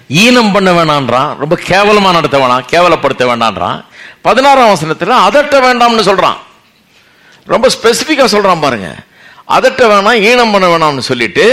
ஈனம் பண்ண வேணான்றான் ரொம்ப கேவலமா நடத்த வேணாம் கேவலப்படுத்த வேண்டான்றான் பதினாறாம் வசனத்துல அதட்ட வேண்டாம்னு சொல்றான் ரொம்ப ஸ்பெசிஃபிக்கா சொல்றான் பாருங்க அதட்ட வேணாம் ஈனம் பண்ண வேணாம்னு சொல்லிட்டு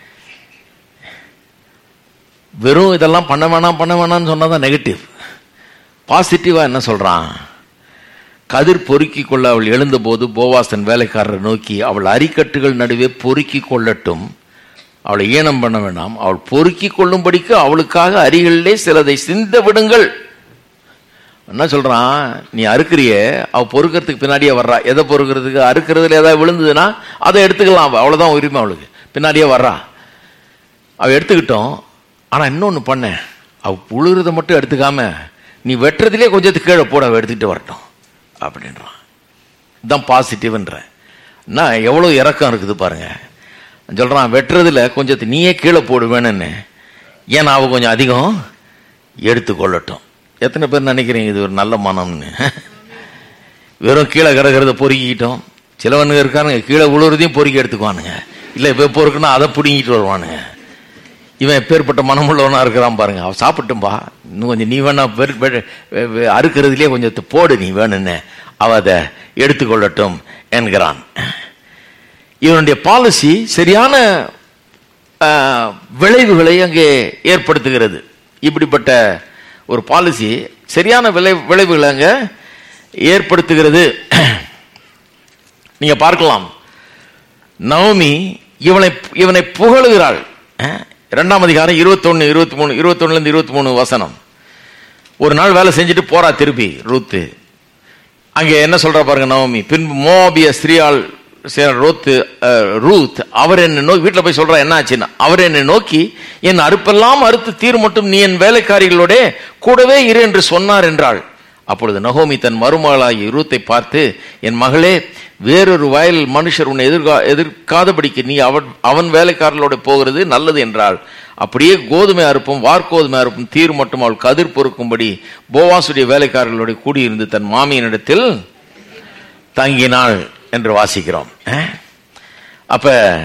வெறும் இதெல்லாம் பண்ண வேணாம் பண்ண வேணாம்னு சொன்னாதான் நெகட்டிவ் பாசிட்டிவா என்ன சொல்றான் கதிர் பொறுக்கி கொள்ள அவள் எழுந்தபோது போவாசன் வேலைக்காரரை நோக்கி அவள் அரிக்கட்டுகள் நடுவே பொறுக்கி கொள்ளட்டும் அவளை ஈனம் பண்ண வேண்டாம் அவள் பொறுக்கி கொள்ளும்படிக்கு அவளுக்காக அரிகளிலே சிலதை சிந்த விடுங்கள் என்ன சொல்றான் நீ அறுக்கிறிய அவ பொறுக்கிறதுக்கு பின்னாடியே வர்றா எதை பொறுக்கிறதுக்கு அறுக்கிறதுல ஏதாவது விழுந்ததுன்னா அதை எடுத்துக்கலாம் அவ. அவ்வளவுதான் உரிமை அவளுக்கு பின்னாடியே வர்றா அவ எடுத்துக்கிட்டோம் ஆனா இன்னொன்னு பண்ண அவ புழுகிறத மட்டும் எடுத்துக்காம நீ வெட்டுறதுலே கொஞ்சத்துக்கு கீழே போட அவ எடுத்துக்கிட்டு வரட்டும் அப்படின்றான் இதுதான் பாசிட்டிவ்ன்ற நான் எவ்வளவு இறக்கம் இருக்குது பாருங்க சொல்றான் வெட்டுறதுல கொஞ்சத்து நீயே கீழே போடு வேணும்னு ஏன்னா அவ கொஞ்சம் அதிகம் எடுத்துக்கொள்ளட்டும் எத்தனை பேர் நினைக்கிறீங்க இது ஒரு நல்ல மனம்னு வெறும் கீழே கிடக்கிறத பொறுக்கிக்கிட்டோம் சிலவனுங்க இருக்கானுங்க கீழே விழுறதையும் பொறுக்கி எடுத்துக்குவானுங்க இல்லை இப்போ பொறுக்குன்னா அதை பிடுங்கிட்டு வருவானுங்க இவன் எப்பேற்பட்ட மனமுள்ளவனா இருக்கிறான் பாருங்க அவன் சாப்பிட்டும்பா இன்னும் கொஞ்சம் நீ வேணா வெறு- வெறு- வெ- வெ- அறுக்கிறதுலயே கொஞ்சம் போடு நீ வேணும்னு அவ அதை எடுத்துக்கொள்ளட்டும் என்கிறான் இவனுடைய பாலிசி சரியான ஆ, விளைவுகளை அங்கே ஏற்படுத்துகிறது இப்படிப்பட்ட ஒரு பாலிசி சரியான விளை விளைவுகளை அங்கே ஏற்படுத்துகிறது நீங்க பார்க்கலாம் நவமி இவனை இவனை புகழுகிறாள் அஹ், இரண்டாம் அதிகாரம் இருபத்தொன்னு இருபத்தி மூணு இருபத்தொன்னுல இருந்து இருபத்தி மூணு வசனம் ஒரு நாள் வேலை செஞ்சுட்டு போறா திருப்பி ரூத்து அங்கே என்ன சொல்றா பாருங்க நவமி பின்பு மோபிய ஸ்ரீயால் சே- ரோத்து அஹ், ரூத் அவர் என்ன நோக்கி வீட்டில் போய் சொல்றா என்ன ஆச்சுன்னா அவர் என்னை நோக்கி என் அறுப்பெல்லாம் அறுத்து தீர் மட்டும் நீ என் வேலைக்காரிகளோட கூடவே இரு என்று சொன்னார் என்றாள் அப்பொழுது நகோமி தன் மருமகளாகி ரூத்தை பார்த்து என் மகளே வேறொரு வயல் மனுஷர் உன்னை எதிர்கா எதிர்க்காதபடிக்கு நீ அவன் அவன் வேலைக்காரர்களோட போகிறது நல்லது என்றாள் அப்படியே கோதுமை அறுப்பும் வார்கோதுமை அறுப்பும் தீர் மட்டும் அவள் கதிர் பொறுக்கும்படி போவாசுடைய வேலைக்காரர்களோட கூடியிருந்து தன் மாமியினிடத்தில் தங்கினாள் என்று வாசிக்கிறோம் அஹ்? அப்ப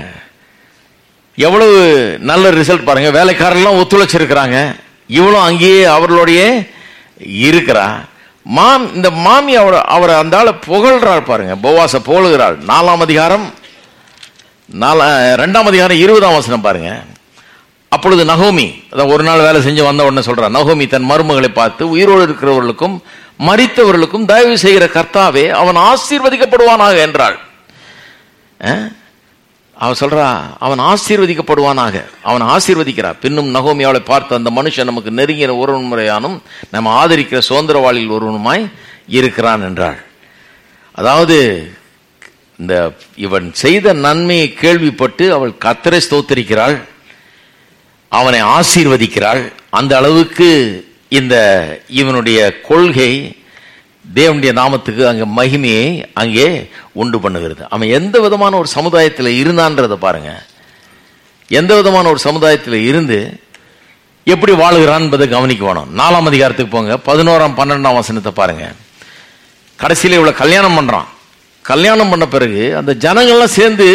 எவ்வளவு நல்ல ரிசல்ட் பாருங்க வேலைக்காரர்லாம் ஒத்துழைச்சிருக்கிறாங்க இவளும் அங்கேயே அவர்களோடயே இருக்கிறா மாம் இந்த மாமி அவரை அவரை அந்த ஆளை புகழ்றாள் பாருங்க போவாச புகழுகிறாள் நாலாம் அதிகாரம் நாலா ரெண்டாம் அதிகாரம் இருபதாம் வசனம் பாருங்க அப்பொழுது நகோமி அதான் ஒரு நாள் வேலை செஞ்சு வந்த உடனே சொல்றான் நகோமி தன் மருமகளை பார்த்து உயிரோடு இருக்கிறவர்களுக்கும் மரித்தவர்களுக்கும் தயவு செய்கிற கர்த்தாவே அவன் ஆசீர்வதிக்கப்படுவானாக என்றாள் அஹ்? அவ சொல்றா அவன் ஆசீர்வதிக்கப்படுவானாக அவன் ஆசீர்வதிக்கிறா பின்னும் நகோமி அவளை பார்த்து அந்த மனுஷன் நமக்கு நெருங்கின ஒருவன் முறையானும் நம்ம ஆதரிக்கிற சுதந்திரவாளியில் ஒருவனுமாய் இருக்கிறான் என்றாள் அதாவது இந்த இவன் செய்த நன்மையை கேள்விப்பட்டு அவள் கத்தரை ஸ்தோத்தரிக்கிறாள் அவனை ஆசீர்வதிக்கிறாள் அந்த அளவுக்கு இந்த இவனுடைய கொள்கை தேவனுடைய நாமத்துக்கு அங்க மகிமையை அங்கே உண்டு பண்ணுகிறது அவன் எந்த விதமான ஒரு சமுதாயத்தில் இருந்தான்றதை பாருங்க எந்த விதமான ஒரு சமுதாயத்தில் இருந்து எப்படி வாழுகிறான் என்பதை கவனிக்க வேணும் நாலாம் அதிகாரத்துக்கு போங்க பதினோராம் பன்னெண்டாம் வசனத்தை பாருங்க கடைசியில இவ்வளவு கல்யாணம் பண்றான் கல்யாணம் பண்ண பிறகு அந்த ஜனங்கள்லாம் சேர்ந்து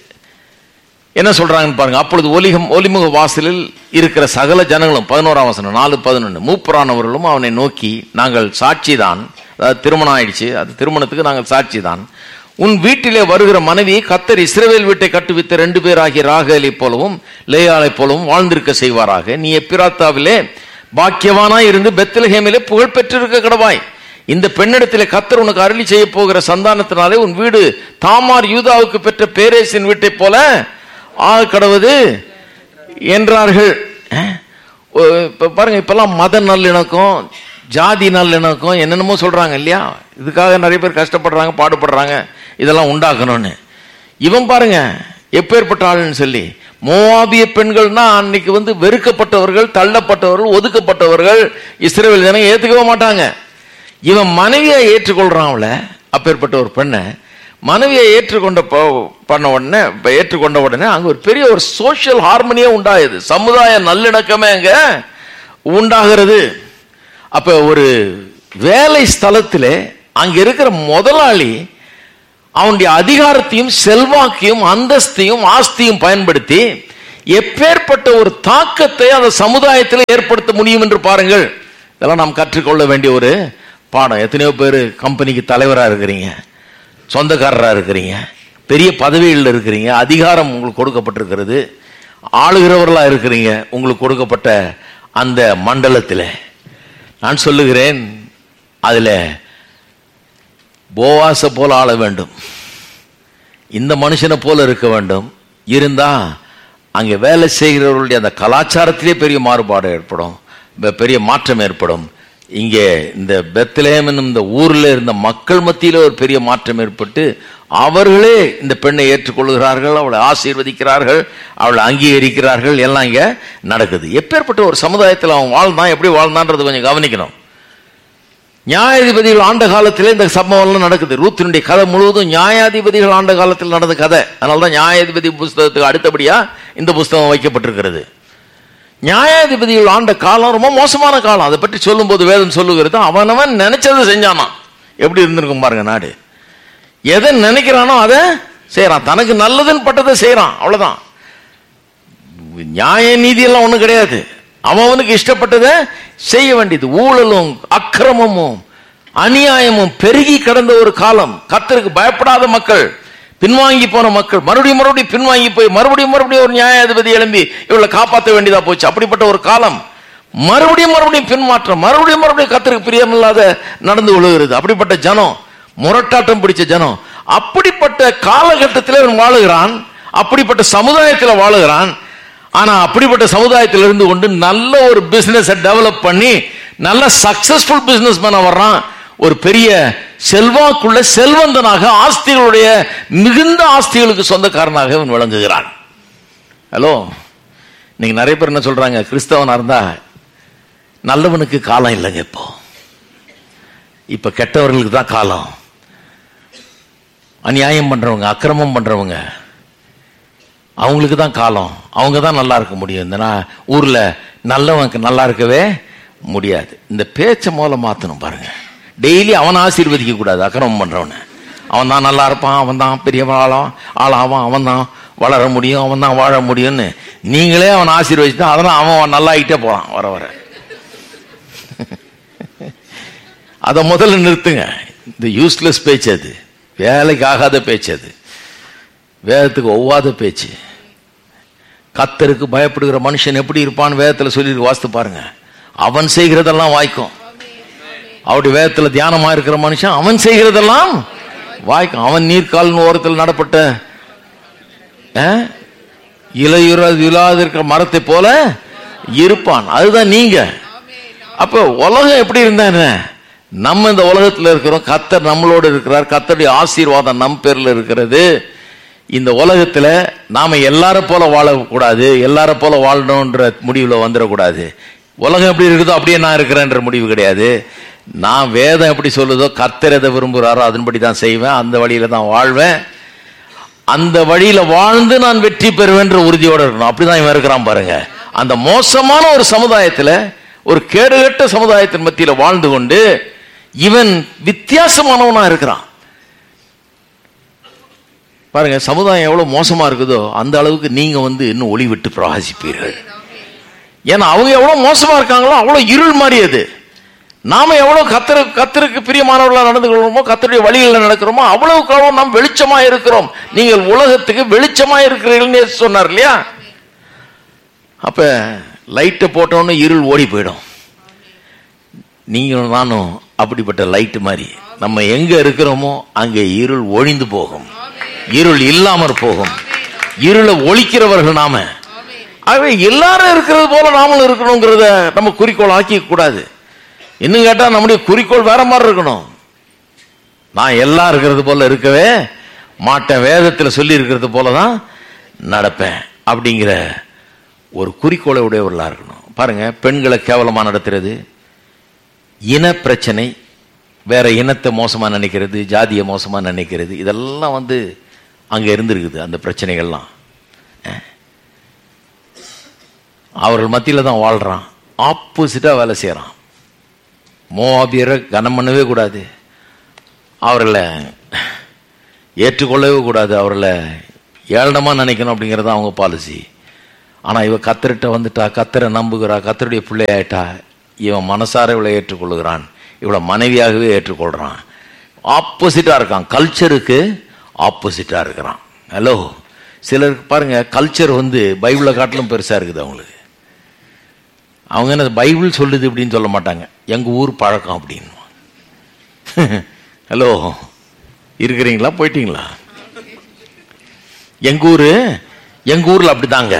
என்ன சொல்றாங்கன்னு பாருங்க அப்பொழுது ஒலிகம் ஒலிமுக வாசலில் இருக்கிற சகல ஜனங்களும் பதினோராம் வசனம் நாலு பதினொன்று மூப்பரானவர்களும் அவனை நோக்கி நாங்கள் சாட்சிதான் அதாவது திருமணம் ஆயிடுச்சு அது திருமணத்துக்கு நாங்கள் சாட்சிதான் உன் வீட்டிலே வருகிற மனைவி கத்தர் இஸ்ரவேல் வீட்டை கட்டுவித்த ரெண்டு பேராகிய ராகலை போலவும் லேயாலை போலவும் வாழ்ந்திருக்க செய்வாராக நீ எப்பிராத்தாவிலே பாக்கியவானாய் இருந்து பெத்லஹேமிலே புகழ் பெற்றிருக்க கடவாய் இந்த பெண்ணிடத்திலே கத்தர் உனக்கு அருளி செய்ய போகிற சந்தானத்தினாலே உன் வீடு தாமார் யூதாவுக்கு பெற்ற பேரேசின் வீட்டைப் போல ஆக கடவுது என்றார்கள் அஹ்? ஓ, இப்ப பாருங்க இப்பெல்லாம் மத நல்லிணக்கம் ஜாதி நல்லிணக்கம் என்னென்னமோ சொல்றாங்க இல்லையா இதுக்காக நிறைய பேர் கஷ்டப்படுறாங்க பாடுபடுறாங்க இதெல்லாம் உண்டாக்கணும்னு இவன் பாருங்க எப்பேற்பட்ட ஆளுன்னு சொல்லி மோவாபிய பெண்கள்னா அன்னைக்கு வந்து வெறுக்கப்பட்டவர்கள் தள்ளப்பட்டவர்கள் ஒதுக்கப்பட்டவர்கள் இஸ்ரேல் ஜனங்க ஏத்துக்கவே மாட்டாங்க இவன் மனைவியை ஏற்றுக்கொள்றான் அவளை அப்பேற்பட்ட ஒரு பெண்ணை மனைவியை ஏற்றுக்கொண்ட ப- பண்ண உடனே இப்ப ஏற்றுக்கொண்ட உடனே அங்க ஒரு பெரிய ஒரு சோஷியல் ஹார்மனியே உண்டாகுது சமுதாய நல்லிணக்கமே அங்க உண்டாகிறது அப்ப ஒரு வேலை ஸ்தலத்திலே அங்க இருக்கிற முதலாளி அவனுடைய அதிகாரத்தையும் செல்வாக்கையும் அந்தஸ்தையும் ஆஸ்தியும் பயன்படுத்தி எப்பேற்பட்ட ஒரு தாக்கத்தை அந்த சமுதாயத்தில் ஏற்படுத்த முடியும் என்று பாருங்கள் இதெல்லாம் நாம் கற்றுக்கொள்ள வேண்டிய ஒரு பாடம் எத்தனையோ பேர் கம்பெனிக்கு தலைவராக இருக்கிறீங்க சொந்தக்காரராக இருக்கிறீங்க பெரிய பதவிகளில் இருக்கிறீங்க அதிகாரம் உங்களுக்கு கொடுக்கப்பட்டிருக்கிறது ஆளுகிறவர்களாக இருக்கிறீங்க உங்களுக்கு கொடுக்கப்பட்ட அந்த மண்டலத்தில் நான் சொல்லுகிறேன் அதில் போவாச போல ஆள வேண்டும் இந்த மனுஷனை போல இருக்க வேண்டும் இருந்தா அங்கே வேலை செய்கிறவர்களுடைய அந்த கலாச்சாரத்திலே பெரிய மாறுபாடு ஏற்படும் பெ- பெரிய மாற்றம் ஏற்படும் இங்கே இந்த பெத்லேம் என்னும் இந்த ஊர்ல இருந்த மக்கள் மத்தியில ஒரு பெரிய மாற்றம் ஏற்பட்டு அவர்களே இந்த பெண்ணை ஏற்றுக்கொள்கிறார்கள் அவளை ஆசீர்வதிக்கிறார்கள் அவளை அங்கீகரிக்கிறார்கள் எல்லாம் இங்க நடக்குது எப்பேற்பட்ட ஒரு சமுதாயத்தில் அவன் வாழ்ந்தான் எப்படி வாழ்ந்தான்றது கொஞ்சம் கவனிக்கணும் நியாயாதிபதிகள் ஆண்ட காலத்திலே இந்த சம்பவம்லாம் நடக்குது ரூத்தினுடைய கதை முழுவதும் நியாயாதிபதிகள் ஆண்ட காலத்தில் நடந்த கதை அதனால தான் நியாயாதிபதி புஸ்தகத்துக்கு அடுத்தபடியா இந்த புஸ்தகம் வைக்கப்பட்டிருக்கிறது நியாயாதிபதிகள் ஆண்ட காலம் ரொம்ப மோசமான காலம் அதை பற்றி சொல்லும்போது வேதம் சொல்லுகிறது அவனவன் நினைச்சதை செஞ்சானாம் எப்படி இருந்திருக்கும் பாருங்க நாடு எதை நினைக்கிறானோ அதை செய்யறான் தனக்கு நல்லதுன்னு பட்டதை செய்யறான் அவ்வளவுதான் நியாய நீதி எல்லாம் ஒண்ணும் கிடையாது அவனுக்கு இஷ்டப்பட்டதை செய்ய வேண்டியது ஊழலும் அக்கிரமமும் அநியாயமும் பெருகி கிடந்த ஒரு காலம் கர்த்தருக்கு பயப்படாத மக்கள் பின்வாங்கி போன மக்கள் மறுபடியும் மறுபடியும் பின்வாங்கி போய் மறுபடியும் மறுபடியும் ஒரு நியாயாதிபதி எழும்பி இவளை காப்பாற்ற வேண்டியதா போச்சு அப்படிப்பட்ட ஒரு காலம் மறுபடியும் மறுபடியும் பின்மாற்றம் மறுபடியும் மறுபடியும் கர்த்தருக்கு பிரியமில்லாத நடந்து கொள்ளுகிறது அப்படிப்பட்ட ஜனம் முரட்டாட்டம் பிடிச்ச ஜனம் அப்படிப்பட்ட காலகட்டத்தில் இவன் வாழுகிறான் அப்படிப்பட்ட சமுதாயத்தில் வாழுகிறான் ஆனா அப்படிப்பட்ட சமுதாயத்தில் இருந்து கொண்டு நல்ல ஒரு பிசினஸ் டெவலப் பண்ணி நல்ல சக்சஸ்ஃபுல் பிசினஸ் பண்ண வர்றான் ஒரு பெரிய செல்வாக்குள்ள செல்வந்தனாக ஆஸ்திகளுடைய மிகுந்த ஆஸ்திகளுக்கு சொந்தக்காரனாக இவன் விளங்குகிறான் ஹலோ நீங்க நிறைய பேர் என்ன சொல்றாங்க கிறிஸ்தவனா இருந்தா நல்லவனுக்கு காலம் இல்லைங்க இப்போ இப்ப கெட்டவர்களுக்கு தான் காலம் அநியாயம் பண்றவங்க அக்கிரமம் பண்றவங்க அவங்களுக்கு தான் காலம் அவங்க தான் நல்லா இருக்க முடியும் இந்த நா- ஊர்ல நல்லவனுக்கு நல்லா இருக்கவே முடியாது இந்த பேச்சை மூலம் மாத்தணும் பாருங்க டெய்லி அவனை ஆசீர்வதிக்க கூடாது அக்கிரமம் பண்றவனை அவன் தான் நல்லா இருப்பான் அவன் தான் பெரிய ஆளாம் ஆளாவான் அவன் தான் வளர முடியும் அவன் தான் வாழ முடியும்னு நீங்களே அவனை ஆசீர்வதிச்சுட்டா அதெல்லாம் அவன் நல்லா ஆகிட்டே போறான் வர வர அதை முதல்ல நிறுத்துங்க இந்த யூஸ்லெஸ் பேச்சு அது வேலைக்கு ஆகாத பேச்சு அது வேதத்துக்கு ஒவ்வாத பேச்சு கத்தருக்கு பயப்படுகிற மனுஷன் எப்படி இருப்பான்னு வேதத்துல சொல்லி வாஸ்து பாருங்க அவன் செய்கிறதெல்லாம் வாய்க்கும் அவருடைய வேதத்துல தியானமா இருக்கிற மனுஷன் அவன் செய்கிறதெல்லாம் வாய்க்கும் அவன் நீர்க்கால் ஓரத்தில் நடப்பட்ட அஹ், இலையுற இல்லாத இருக்கிற மரத்தை போல இருப்பான் அதுதான் நீங்க அப்ப உலகம் எப்படி இருந்தா என்ன நம்ம இந்த உலகத்துல இருக்கிறோம் கத்தர் நம்மளோட இருக்கிறார் கத்தருடைய ஆசீர்வாதம் நம் பேர்ல இருக்கிறது இந்த உலகத்துல நாம எல்லார போல வாழக்கூடாது எல்லார போல வாழணும்ன்ற முடிவுல வந்துடக்கூடாது உலகம் எப்படி இருக்குதோ அப்படியே நான் இருக்கிறேன்ற முடிவு கிடையாது நான் வேதம் எப்படி சொல்லுதோ கர்த்தர் எதை விரும்புகிறாரோ அதன்படி தான் செய்வேன் அந்த வழியில தான் வாழ்வேன் அந்த வழியில வாழ்ந்து நான் வெற்றி பெறுவேன்ற உறுதியோட இருக்கணும் அப்படிதான் இவன் இருக்கிறான் பாருங்க அந்த மோசமான ஒரு சமுதாயத்துல ஒரு கேடுகட்ட சமுதாயத்தின் மத்தியில வாழ்ந்து கொண்டு இவன் வித்தியாசமானவனா இருக்கிறான் பாருங்க சமுதாயம் எவ்வளவு மோசமா இருக்குதோ அந்த அளவுக்கு நீங்க வந்து இன்னும் ஒளி விட்டு பிரகாசிப்பீர்கள் ஏன்னா அவங்க எவ்வளவு மோசமா இருக்காங்களோ அவ்வளவு இருள் மாதிரி அது நாம எவ்வளவு கத்தரு கத்தருக்கு பிரியமானவர்களா நடந்து கொள்றோமோ கத்தருடைய வழிகளில் நடக்கிறோமோ அவ்வளவுக்கு அவ்வளவு நாம் வெளிச்சமா இருக்கிறோம் நீங்கள் உலகத்துக்கு வெளிச்சமா இருக்கிறீர்கள்னு இயேசு சொன்னார் இல்லையா அப்ப லைட்டை போட்டோன்னு இருள் ஓடி போயிடும் நீங்களும் நானும் அப்படிப்பட்ட லைட் மாதிரி நம்ம எங்க இருக்கிறோமோ அங்கே இருள் ஒழிந்து போகும் இருள் இல்லாமற் போகும் இருளை ஒழிக்கிறவர்கள் நாம ஆகவே எல்லாரும் இருக்கிறது போல நாமளும் இருக்கணுங்கிறத நம்ம குறிக்கோள் ஆக்கிக்க கூடாது இன்னும் கேட்டா நம்முடைய குறிக்கோள் வேற மாதிரி இருக்கணும் நான் எல்லாம் இருக்கிறது போல இருக்கவே மாட்டேன் வேதத்துல சொல்லி இருக்கிறது போல தான் நடப்பேன் அப்படிங்கிற ஒரு குறிக்கோளை உடையவர்களா இருக்கணும் பாருங்க பெண்களை கேவலமா நடத்துறது இன பிரச்சனை வேற இனத்தை மோசமா நினைக்கிறது ஜாதியை மோசமா நினைக்கிறது இதெல்லாம் வந்து அங்க இருந்திருக்குது அந்த பிரச்சனைகள்லாம் அஹ். அவர்கள் மத்தியில தான் வாழ்றான் ஆப்போசிட்டா வேலை செய்யறான் மோபியரை கனம் பண்ணவே கூடாது அவர்களை ஏற்றுக்கொள்ளவே கூடாது அவர்களை ஏளனமா நினைக்கணும் அப்படிங்கிறது அவங்க பாலிசி ஆனா இவ கத்தர்கிட்ட வந்துட்டா கத்தரை நம்புகிறா கத்தருடைய பிள்ளையாயிட்டா இவன் மனசார இவளை ஏற்றுக்கொள்கிறான் இவளை மனைவியாகவே ஏற்றுக்கொள்றான் ஆப்போசிட்டா இருக்கான் கல்ச்சருக்கு ஆப்போசிட்டா இருக்கிறான் ஹலோ சிலருக்கு பாருங்க கல்ச்சர் வந்து பைபிளை காட்டிலும் பெருசா இருக்குது அவங்களுக்கு அவங்க என்ன பைபிள் சொல்லுது அப்படின்னு சொல்ல மாட்டாங்க எங்க ஊர் பழக்கம் அப்படின்னு ஹலோ இருக்கிறீங்களா போயிட்டீங்களா எங்க ஊரு எங்க ஊர்ல அப்படிதாங்க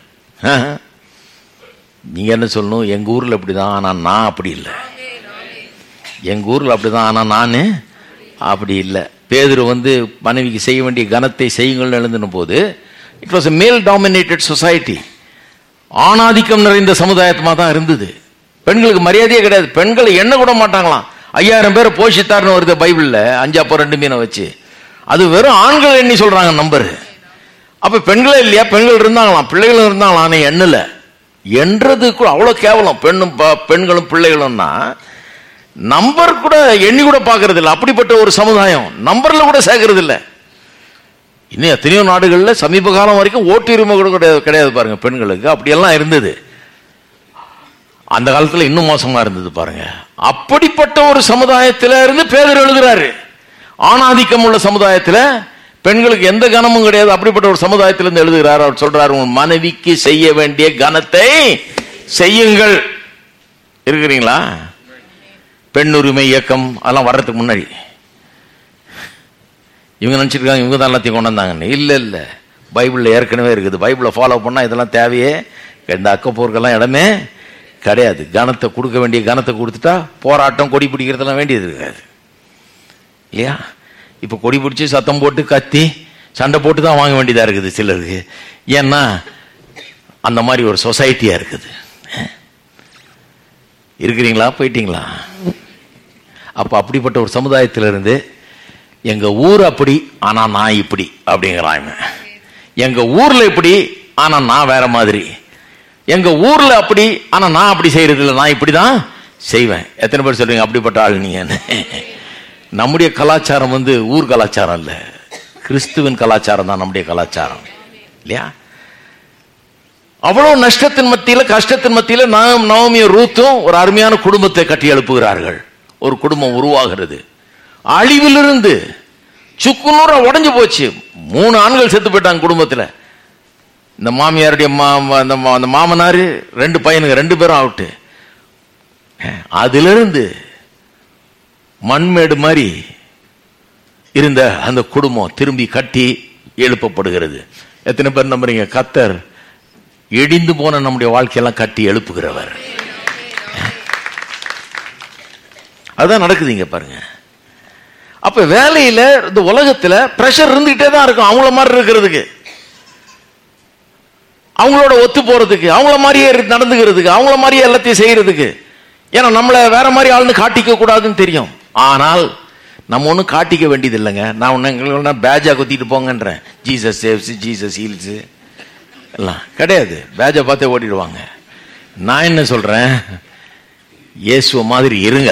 நீங்க என்ன சொல்லணும் எங்க ஊர்ல அப்படிதான் ஆனா நான் அப்படி இல்லை எங்க ஊர்ல அப்படிதான் ஆனா நானு அப்படி இல்லை பேதுரு வந்து மனைவிக்கு செய்ய வேண்டிய கனத்தை செய்யுங்கள்னு எழுந்தின போது it was a male dominated society ஆணாதிக்கம் நிறைந்த சமுதாயத்தமா தான் இருந்தது பெண்களுக்கு மரியாதையே கிடையாது பெண்களை எண்ண கூட மாட்டாங்களாம் ஐயாயிரம் பேரை போஷித்தார்னு வருது பைபிள்ல அஞ்சாப்போ ரெண்டு மீனை வச்சு அது வெறும் ஆண்கள் எண்ணி சொல்றாங்க நம்பர் அப்ப பெண்களே இல்லையா பெண்கள் இருந்தாங்களாம் பிள்ளைகளும் இருந்தாங்களாம் ஆனா எண்ணல என்றது கூட அவ்வளவு கேவலம் பெண்ணும் ப- பெண்களும் பிள்ளைகளும்னா நம்பர் கூட எண்ணி கூட பார்க்கறது இல்லை அப்படிப்பட்ட ஒரு சமுதாயம் நம்பர்ல கூட சேர்க்கறது இல்லை இன்னும் எத்தனையோ நாடுகள்ல சமீப காலம் வரைக்கும் ஓட்டுரிமை கூட கிடையாது கிடையாது பாருங்க பெண்களுக்கு அப்படியெல்லாம் இருந்தது அந்த காலத்துல இன்னும் மோசமா இருந்தது பாருங்க அப்படிப்பட்ட ஒரு சமுதாயத்தில இருந்து பேதர் எழுதுறாரு ஆணாதிக்கம் உள்ள சமுதாயத்துல பெண்களுக்கு எந்த கனமும் கிடையாது அப்படிப்பட்ட ஒரு சமுதாயத்தில இருந்து எழுதுகிறார் அவர் சொல்றாரு உன் மனைவிக்கு செய்ய வேண்டிய கனத்தை செய்யுங்கள் இருக்கிறீங்களா பெண் உரிமை இயக்கம் அதெல்லாம் வர்றதுக்கு முன்னாடி இவங்க நினைச்சிருக்காங்க இவங்க தான் எல்லாத்தையும் கொண்டு வந்தாங்கன்னு இல்ல இல்ல பைபிள்ல ஏற்கனவே இருக்குது பைபிளை ஃபாலோ பண்ணா இதெல்லாம் தேவையே இந்த அக்கப்போருக்கெல்லாம் இடமே கிடையாது கனத்தை கொடுக்க வேண்டிய கனத்தை கொடுத்துட்டா போராட்டம் கொடி பிடிக்கிறதெல்லாம் வேண்டியது இருக்காது இல்லையா இப்ப கொடி பிடிச்சி சத்தம் போட்டு கத்தி சண்டை போட்டு தான் வாங்க வேண்டியதா இருக்குது சிலருக்கு ஏன்னா அந்த மாதிரி ஒரு சொசைட்டியா இருக்குது இருக்கிறீங்களா போயிட்டீங்களா அப்ப அப்படிப்பட்ட ஒரு சமுதாயத்திலிருந்து எங்க ஊர் அப்படி ஆனா நான் இப்படி அப்படிங்கிறான் இவன். எங்க ஊர்ல இப்படி ஆனா நான் வேற மாதிரி எங்க ஊர்ல அப்படி ஆனா நான் அப்படி செய்யறது இல்லை நான் இப்படிதான் செய்வேன் எத்தனை பேர் சொல்றீங்க அப்படிப்பட்ட ஆள் நீங்க நம்முடைய கலாச்சாரம் வந்து ஊர் கலாச்சாரம் இல்ல கிறிஸ்துவின் கலாச்சாரம் தான் நம்முடைய கலாச்சாரம் இல்லையா அவ்வளவு நஷ்டத்தின் மத்தியில கஷ்டத்தின் மத்தியில நாம் நவமியும் ரூத்தும் ஒரு அருமையான குடும்பத்தை கட்டி எழுப்புகிறார்கள் ஒரு குடும்பம் உருவாகிறது அழிவிலிருந்து சுக்குநூற உடைஞ்சு போச்சு மூணு ஆண்கள் செத்து போயிட்டாங்க குடும்பத்துல இந்த மாமியாருடைய மா- அந்த மா- அந்த மாமனாரு ரெண்டு பையனுங்க ரெண்டு பேரும் அவுட்டு அதிலிருந்து மண்மேடு மாதிரி இருந்த அந்த குடும்பம் திரும்பி கட்டி எழுப்பப்படுகிறது எத்தனை பேர் நம்புறீங்க கத்தர் இடிந்து போன நம்முடைய வாழ்க்கையெல்லாம் கட்டி எழுப்புகிறவர் அதுதான் நடக்குது இங்க பாருங்க அப்ப வேலையில இந்த உலகத்துல பிரஷர் இருந்துகிட்டே தான் இருக்கும் அவங்கள மாதிரி இருக்கிறதுக்கு அவங்களோட ஒத்து போறதுக்கு அவங்கள மாதிரியே இரு- நடந்துக்கிறதுக்கு அவங்கள மாதிரியே எல்லாத்தையும் செய்யறதுக்கு ஏன்னா நம்மள வேற மாதிரி ஆளுன்னு காட்டிக்க கூடாதுன்னு தெரியும் ஆனால் நம்ம ஒன்றும் காட்டிக்க வேண்டியது இல்லைங்க நான் ஒன்று பேஜா குத்திட்டு போங்கன்றேன் ஜீசஸ் சேவ்ஸ் ஜீசஸ் ஹீல்ஸ் எல்லாம் கிடையாது பேஜை பார்த்தே ஓடிடுவாங்க நான் என்ன சொல்றேன் இயேசுவ மாதிரி இருங்க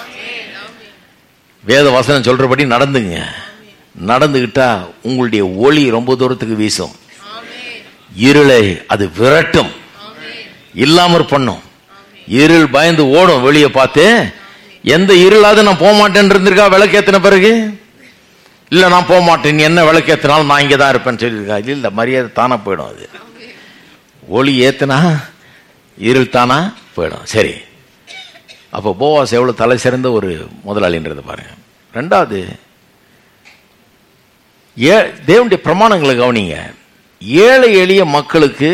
வேத வசனம் சொல்றபடி நடந்துங்க நடந்துகிட்டா உங்களுடைய ஒளி ரொம்ப தூரத்துக்கு வீசும் இருளை அது விரட்டும் இல்லாமற் பண்ணும் இருள் பயந்து ஓடும் வெளியே பார்த்து எந்த இருளாவது நான் போக மாட்டேன்னு இருந்திருக்கா விளக்கேத்தின பிறகு இல்ல நான் போக மாட்டேன் நீ என்ன விளக்கேத்தினாலும் நான் இங்கே தான் இருப்பேன்னு சொல்லியிருக்கா இல்ல இல்ல மரியாதை தானா போயிடும் அது ஒளி ஏத்துனா இருள் தானா போயிடும் சரி அப்போ போவாஸ் எவ்வளவு தலை சிறந்த ஒரு முதலாளின்றது பாருங்க ரெண்டாவது ஏ தேவனுடைய பிரமாணங்களை கவனிங்க ஏழை எளிய மக்களுக்கு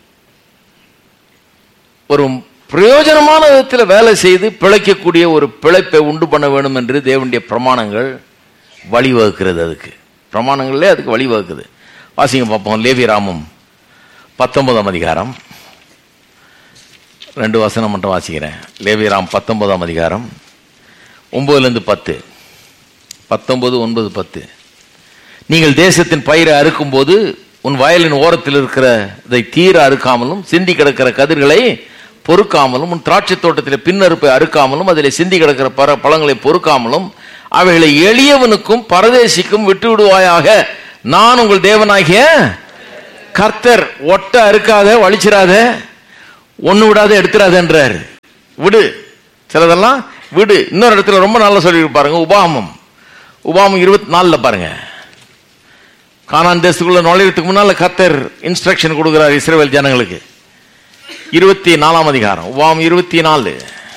ஒரு பிரயோஜனமான விதத்தில் வேலை செய்து பிழைக்கக்கூடிய ஒரு பிழைப்பை உண்டு பண்ண வேண்டும் என்று தேவனுடைய பிரமாணங்கள் வழிவகுக்கிறது அதுக்கு பிரமாணங்களே அதுக்கு வழிவகுக்குது வாசிங்க பார்ப்போம் லேவிராமம் பத்தொன்பதாம் அதிகாரம் ரெண்டு வசனம் மட்டும் வாசிக்கிறேன் லேவிராம் பத்தொன்பதாம் அதிகாரம் ஒன்பதுலேருந்து பத்து பத்தொன்பது ஒன்பது பத்து நீங்கள் தேசத்தின் பயிரை அறுக்கும்போது உன் வயலின் ஓரத்தில் இருக்கிற இதை தீர அறுக்காமலும் சிந்தி கிடக்கிற கதிர்களை பொறுக்காமலும் உன் திராட்சை தோட்டத்தில் பின்னறுப்பை அறுக்காமலும் அதில் சிந்தி கிடக்கிற பர பழங்களை பொறுக்காமலும் அவைகளை எளியவனுக்கும் பரதேசிக்கும் விட்டு விடுவாயாக நான் உங்கள் தேவனாகிய கர்த்தர் ஒட்ட அறுக்காத வலிச்சிராத ஒண்ணு விடாத எடுத்துறாதன்றாரு விடு சிலதெல்லாம் விடு இன்னொரு இடத்துல ரொம்ப நல்லா சொல்லி பாருங்க உபாமம் உபாமம் இருபத்தி நாலுல பாருங்க கானான் தேசத்துக்குள்ள நுழையறதுக்கு முன்னால கர்த்தர் இன்ஸ்ட்ரக்ஷன் கொடுக்கிறார் இஸ்ரேல் ஜனங்களுக்கு இருபத்தி நாலாம் அதிகாரம் உபாமம் இருபத்தி நாலு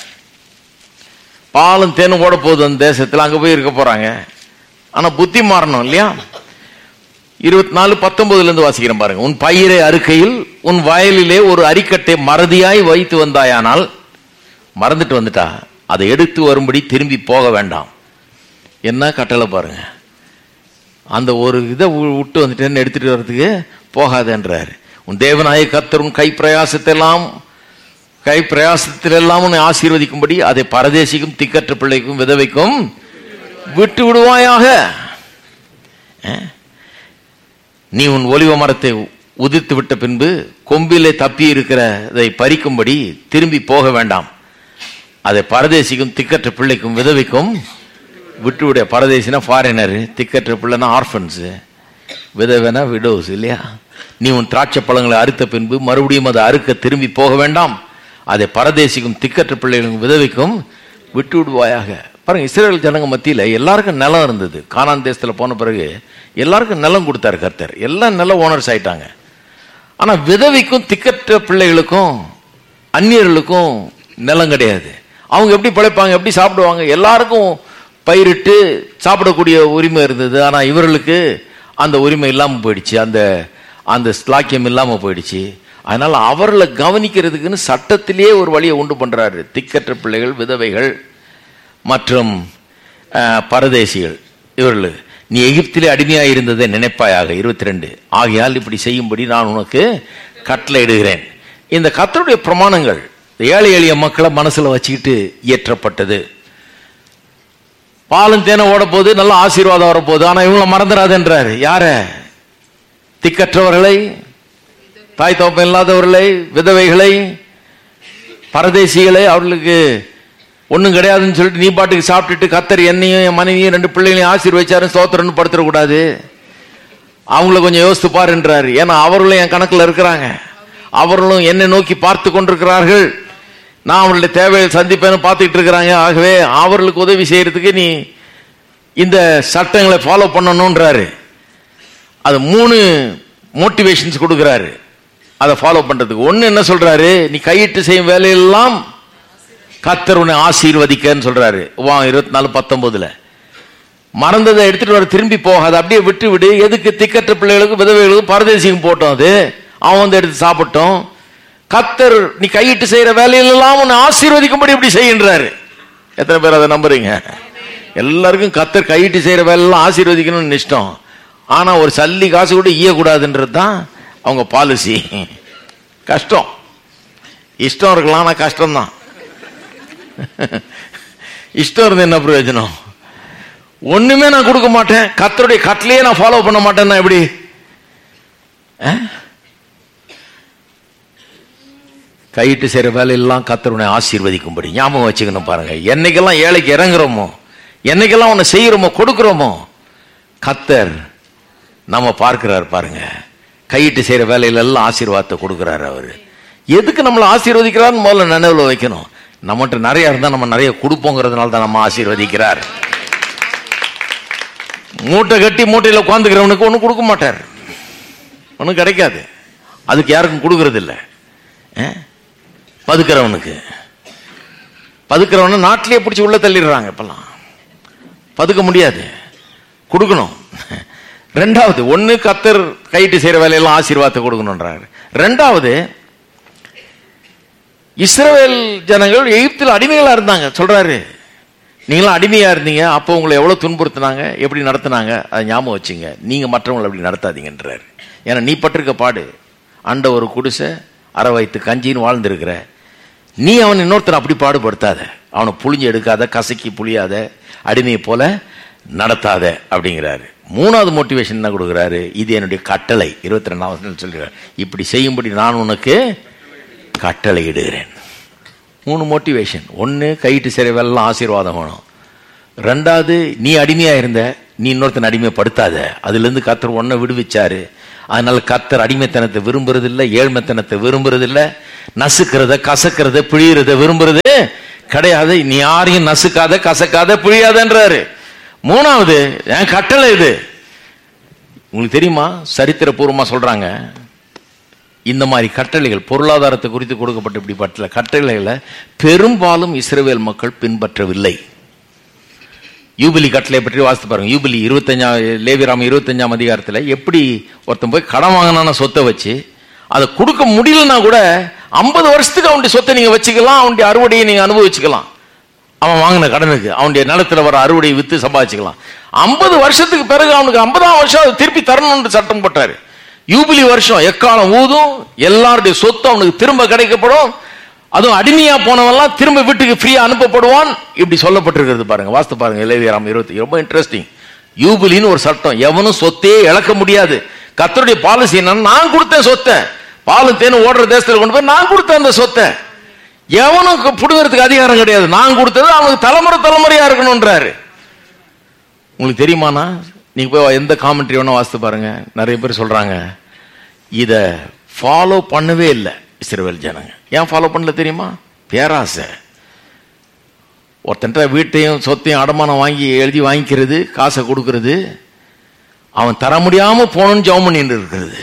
பாலும் தேனும் ஓட போகுது அந்த தேசத்துல அங்க போய் இருக்க போறாங்க ஆனா புத்தி மாறணும் இல்லையா இருபத்தி நாலு பத்தொன்பதுல இருந்து வாசிக்கிறேன் பாருங்க உன் பயிரை அறுக்கையில் உன் வயலிலே ஒரு அரிக்கட்டை மறதியாய் வைத்து வந்தாயானால் மறந்துட்டு வந்துட்டா அதை எடுத்து வரும்படி திரும்பி போக வேண்டாம் என்ன கட்டளை பாருங்க அந்த ஒரு இதை வி- விட்டு வந்துட்டேன்னு எடுத்துட்டு வர்றதுக்கு போகாதேன்றாரு உன் தேவனாய கர்த்தர் உன் கை பிரயாசத்தை எல்லாம் கை பிரயாசத்தில் எல்லாம் உன்னை ஆசீர்வதிக்கும்படி அதை பரதேசிக்கும் திக்கற்ற பிள்ளைக்கும் விதவைக்கும் விட்டு விடுவாயாக அஹ்? நீ உன் ஒலிவ மரத்தை உதிர்த்து விட்ட பின்பு கொம்பிலே தப்பி இருக்கிறதை பறிக்கும்படி திரும்பி போக வேண்டாம் அதை பரதேசிக்கும் திக்கற்ற பிள்ளைக்கும் விதவைக்கும் விட்டுவிட பரதேசினா ஃபாரினர் திக்கற்ற பிள்ளைனா ஆர்ஃபன்ஸு விதவைனா விடோஸ் இல்லையா நீ உன் திராட்சை பழங்களை அறுத்த பின்பு மறுபடியும் அதை அறுக்க திரும்பி போக வேண்டாம் அதை பரதேசிக்கும் திக்கற்ற பிள்ளைகளுக்கும் விதவைக்கும் விட்டு விடுவாயாக பாருங்க இஸ்ரேல் ஜனங்க மத்தியில எல்லாருக்கும் நிலம் இருந்தது கானான் தேசத்துல போன பிறகு எல்லாருக்கும் நிலம் கொடுத்தாரு கர்த்தர் எல்லாம் நில ஓனர்ஸ் ஆயிட்டாங்க ஆனா விதவைக்கும் திக்கற்ற பிள்ளைகளுக்கும் அந்நியர்களுக்கும் நிலம் கிடையாது அவங்க எப்படி பிழைப்பாங்க எப்படி சாப்பிடுவாங்க எல்லாருக்கும் பயிரிட்டு சாப்பிடக்கூடிய உரிமை இருந்தது ஆனா இவர்களுக்கு அந்த உரிமை இல்லாம போயிடுச்சு அந்த அந்த ஸ்லாக்கியம் இல்லாம போயிடுச்சு அதனால அவர்களை கவனிக்கிறதுக்குன்னு சட்டத்திலேயே ஒரு வழியை உண்டு பண்றாரு திக்கற்ற பிள்ளைகள் விதவைகள் மற்றும் அஹ், பரதேசிகள் இவர்கள் நீ எகிப்திலே அடிமையாக இருந்ததை நினைப்பாயாக இருபத்தி ரெண்டு ஆகையால் இப்படி செய்யும்படி நான் உனக்கு கட்டளையிடுகிறேன் இந்த கர்த்தருடைய பிரமாணங்கள் ஏழை எளிய மக்களை மனசுல வச்சுக்கிட்டு இயற்றப்பட்டது பாலும் தேனை ஓட போது நல்ல ஆசீர்வாதம் வரப்போகுது ஆனா இவங்கள மறந்துடாதுன்றாரு யார திக்கற்றவர்களை தாய் தோப்பம் இல்லாதவர்களை விதவைகளை பரதேசிகளை அவர்களுக்கு ஒண்ணும் கிடையாதுன்னு சொல்லிட்டு நீ பாட்டுக்கு சாப்பிட்டுட்டு கத்தர் என்னையும் என் மனைவியும் ரெண்டு பிள்ளைகளையும் ஆசீர்வச்சாரு ஸ்தோத்திரம்னு படுத்துடக்கூடாது அவங்கள கொஞ்சம் யோசித்து பாருன்றாரு ஏன்னா அவர்களும் என் கணக்குல இருக்கிறாங்க அவர்களும் என்னை நோக்கி பார்த்து கொண்டிருக்கிறார்கள் நான் அவர்களுடைய தேவையை சந்திப்பேன்னு பார்த்துக்கிட்டு இருக்கிறாங்க ஆகவே அவர்களுக்கு உதவி செய்யறதுக்கு நீ இந்த சட்டங்களை ஃபாலோ பண்ணணுன்றாரு அது மூணு மோட்டிவேஷன்ஸ் கொடுக்குறாரு அதை ஃபாலோ பண்றதுக்கு ஒன்னு என்ன சொல்றாரு நீ கையிட்டு செய்யும் வேலையெல்லாம் கத்தர் உன்னை ஆசீர்வதிக்கன்னு சொல்றாரு வா இருபத்தி நாலு பத்தொன்பதுல மறந்ததை எடுத்துட்டு வர திரும்பி போகாது அப்படியே விட்டு விடு எதுக்கு திக்கற்ற பிள்ளைகளுக்கு விதவைகளுக்கு பரதேசிக்கும் போட்டோம் அது அவன் வந்து எடுத்து சாப்பிட்டோம் கத்தர் நீ கையிட்டு செய்யற வேலையிலெல்லாம் உன்னை ஆசீர்வதிக்கும்படி இப்படி செய்கின்றாரு எத்தனை பேர் அதை நம்புறீங்க எல்லாருக்கும் கத்தர் கையிட்டு செய்யற வேலையெல்லாம் ஆசீர்வதிக்கணும்னு இஷ்டம் ஆனா ஒரு சல்லி காசு கூட ஈயக்கூடாதுன்றது தான் அவங்க பாலிசி கஷ்டம் இஷ்டம் இருக்கலாம் ஆனா கஷ்டம்தான் இஷ்டம் இருந்து என்ன பிரயோஜனம் ஒண்ணுமே நான் கொடுக்க மாட்டேன் கத்தருடைய கட்டளையே நான் ஃபாலோ பண்ண மாட்டேன்னா எப்படி அஹ்? கையிட்டு செய்யற வேலையெல்லாம் கத்தருனை ஆசீர்வதிக்கும்படி ஞாபகம் வச்சுக்கணும் பாருங்க என்னைக்கெல்லாம் ஏழைக்கு இறங்குறோமோ என்னைக்கெல்லாம் ஒன்று செய்யறோமோ கொடுக்குறோமோ கத்தர் நம்ம பார்க்கிறார் பாருங்க கையிட்டு செய்யற வேலையில எல்லாம் ஆசீர்வாதத்தை கொடுக்கிறாரு அவரு எதுக்கு நம்மளை ஆசீர்வதிக்கிறார்னு முதல்ல நினைவுல வைக்கணும் நம்மகிட்ட நிறைய இருந்தா நம்ம நிறைய கொடுப்போங்கிறதுனால தான் நம்ம ஆசீர்வதிக்கிறார் மூட்டை கட்டி மூட்டையில் உட்காந்துக்கிறவனுக்கு ஒன்றும் கொடுக்க மாட்டார் ஒன்றும் கிடைக்காது அதுக்கு யாருக்கும் கொடுக்கறது இல்லை பதுக்கிறவனுக்கு பதுக்கிறவனை நாட்டிலேயே பிடிச்சி உள்ள தள்ளிடுறாங்க இப்பெல்லாம் பதுக்க முடியாது கொடுக்கணும் ரெண்டாவது ஒண்ணு கத்தர் கைட்டு செய்யற வேலையெல்லாம் ஆசீர்வாதத்தை கொடுக்கணுன்றாரு ரெண்டாவது இஸ்ரவேல் ஜனங்கள் எகிப்தில் அடிமைகளா இருந்தாங்க சொல்றாரு நீங்களாம் அடிமையா இருந்தீங்க அப்போ உங்களை எவ்வளவு துன்புறுத்தினாங்க எப்படி நடத்துனாங்க அதை ஞாபகம் வச்சுங்க நீங்க மற்றவங்களை அப்படி நடத்தாதீங்கன்றாரு ஏன்னா நீ பட்டிருக்க பாடு அண்ட ஒரு குடிசை அரை வயிற்று கஞ்சின்னு வாழ்ந்திருக்கிற நீ அவன் இன்னொருத்தனை அப்படி பாடுபடுத்தாத அவனை புளிஞ்சு எடுக்காத கசக்கி புளியாத அடிமையை போல நடத்தாத அப்படிங்கிறாரு மூணாவது மோட்டிவேஷன் என்ன கொடுக்குறாரு இது என்னுடைய கட்டளை இருபத்தி ரெண்டாவது சொல்கிறார் இப்படி செய்யும்படி நான் உனக்கு கட்டளை இடுகிறேன் மூணு மோட்டிவேஷன் ஒன்று கைட்டு சிறைவெல்லாம் ஆசீர்வாதம் வேணும் ரெண்டாவது நீ அடிமையா இருந்த நீ இன்னொருத்தன் அடிமைப்படுத்தாத அதுல இருந்து கத்தர் ஒன்ன விடுவிச்சாரு அதனால கத்தர் அடிமைத்தனத்தை விரும்புறது இல்ல ஏழ்மைத்தனத்தை விரும்புறது இல்ல நசுக்கிறத கசக்கிறத பிழியறத விரும்புறது கிடையாது நீ யாரையும் நசுக்காத கசக்காத பிழியாதன்றாரு மூணாவது என் கட்டளை இது உங்களுக்கு தெரியுமா சரித்திரபூர்வமா சொல்றாங்க இந்த மாதிரி கட்டளைகள் பொருளாதாரத்தை குறித்து கொடுக்கப்பட்ட இப்படிப்பட்ட கட்டளைகளை பெரும்பாலும் இஸ்ரவேல் மக்கள் பின்பற்றவில்லை யூபிலி கட்டளை பற்றி வாசித்து பாருங்க யூபிலி இருபத்தஞ்சாம் லேவிராம இருபத்தஞ்சாம் அதிகாரத்தில் எப்படி ஒருத்தன் போய் கடன் வாங்கினான சொத்தை வச்சு அதை கொடுக்க முடியலன்னா கூட ஐம்பது வருஷத்துக்கு அவனுடைய சொத்தை நீங்க வச்சுக்கலாம் அவனுடைய அறுவடையை நீங்க அனுபவிச்சுக்கலாம் அவன் வாங்கின கடனுக்கு அவனுடைய நிலத்துல வர அறுவடையை வித்து சம்பாதிச்சுக்கலாம் ஐம்பது வருஷத்துக்கு பிறகு அவனுக்கு ஐம்பதாம் வருஷம் அதை திருப்பி தரணும்னு சட்டம் போட்டாரு யூபிலி வருஷம் எக்காலம் ஊதும் எல்லாருடைய சொத்து அவனுக்கு திரும்ப கிடைக்கப்படும் அதுவும் அடிமையா போனவன்லாம் திரும்ப வீட்டுக்கு ஃப்ரீயா அனுப்பப்படுவான் இப்படி சொல்லப்பட்டிருக்கிறது பாருங்க வாஸ்து பாருங்க இளைவியராம் இருபத்தி ரொம்ப இன்ட்ரெஸ்டிங் யூபிலின்னு ஒரு சட்டம் எவனும் சொத்தையே இழக்க முடியாது கத்தருடைய பாலிசி என்னன்னா நான் கொடுத்தேன் சொத்தை பாலும் தேனும் ஓடுற தேசத்துல கொண்டு போய் நான் கொடுத்தேன் அந்த சொத்தை எவனும் புடுங்கிறதுக்கு அதிகாரம் கிடையாது நான் கொடுத்தது அவனுக்கு தலைமுறை தலைமுறையா இருக்கணும்ன்றாரு உங்களுக்கு தெரியுமாண்ணா நீங்க போய் எந்த காமெண்ட்ரி வேணா வாசித்து பாருங்க நிறைய பேர் சொல்றாங்க இத ஃபாலோ பண்ணவே இல்லை இஸ்ரேல் ஜனங்க ஏன் ஃபாலோ பண்ணல தெரியுமா பேராசை ஒருத்தன்ட்ட வீட்டையும் சொத்தையும் அடமானம் வாங்கி எழுதி வாங்கிக்கிறது காசை கொடுக்கறது அவன் தர முடியாம போகணும்னு ஜெபம் பண்ணிட்டு இருக்கிறது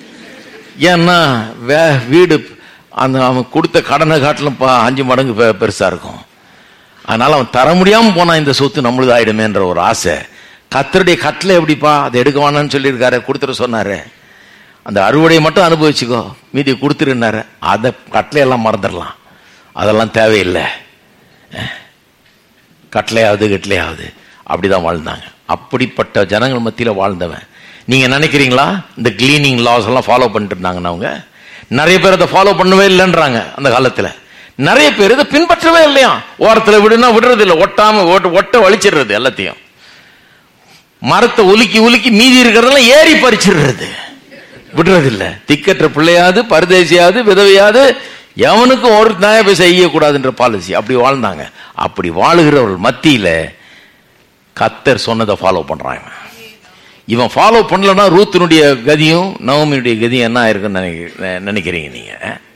ஏன்னா வே வீடு அந்த அவன் கொடுத்த கடனை காட்டிலும் பா அஞ்சு மடங்கு பெ- பெருசா இருக்கும் அதனால அவன் தர முடியாம போனா இந்த சொத்து நம்மளுது ஆயிடுமேன்ற ஒரு ஆசை கத்தருடைய கட்டளை எப்படிப்பா அதை எடுக்க வேணாம்னு சொல்லியிருக்காரு கொடுத்துட சொன்னாரு அந்த அறுவடையை மட்டும் அனுபவிச்சுக்கோ மீதி கொடுத்துருன்னாரு அதை கட்டளையெல்லாம் மறந்துடலாம் அதெல்லாம் தேவையில்லை அஹ். கட்டளையாவது கட்டளையாவது அப்படிதான் வாழ்ந்தாங்க அப்படிப்பட்ட ஜனங்கள் மத்தியில வாழ்ந்தவன் நீங்க நினைக்கிறீங்களா இந்த கிளீனிங் லாஸ் எல்லாம் ஃபாலோ பண்ணிட்டு இருந்தாங்கன்னு அவங்க நிறைய பேர் அதை ஃபாலோ பண்ணவே இல்லைன்றாங்க அந்த காலத்துல நிறைய பேர் இதை பின்பற்றவே இல்லையா ஓரத்துல விடுனா விடுறது இல்லை ஒட்டாம ஒட்ட- ஒட்ட வலிச்சிடுறது எல்லாத்தையும் மரத்தை உலுக்கி உலுக்கி மீதி இருக்கிறதெல்லாம் ஏறி பறிச்சிடுறது விடுறது இல்ல திக்கற்ற பிள்ளையாது பரதேசியாது விதவையாது எவனுக்கும் ஒரு நியாய செய்யக்கூடாதுன்ற பாலிசி அப்படி வாழ்ந்தாங்க அப்படி வாழுகிறவர்கள் மத்தியில கத்தர் சொன்னதை ஃபாலோ பண்றான் இவன் இவன் ஃபாலோ பண்ணலன்னா ரூத்தினுடைய கதியும் நவமியுடைய கதியும் என்ன ஆயிருக்குன்னு நினைக்க- நினைக்கிறீங்க நீங்க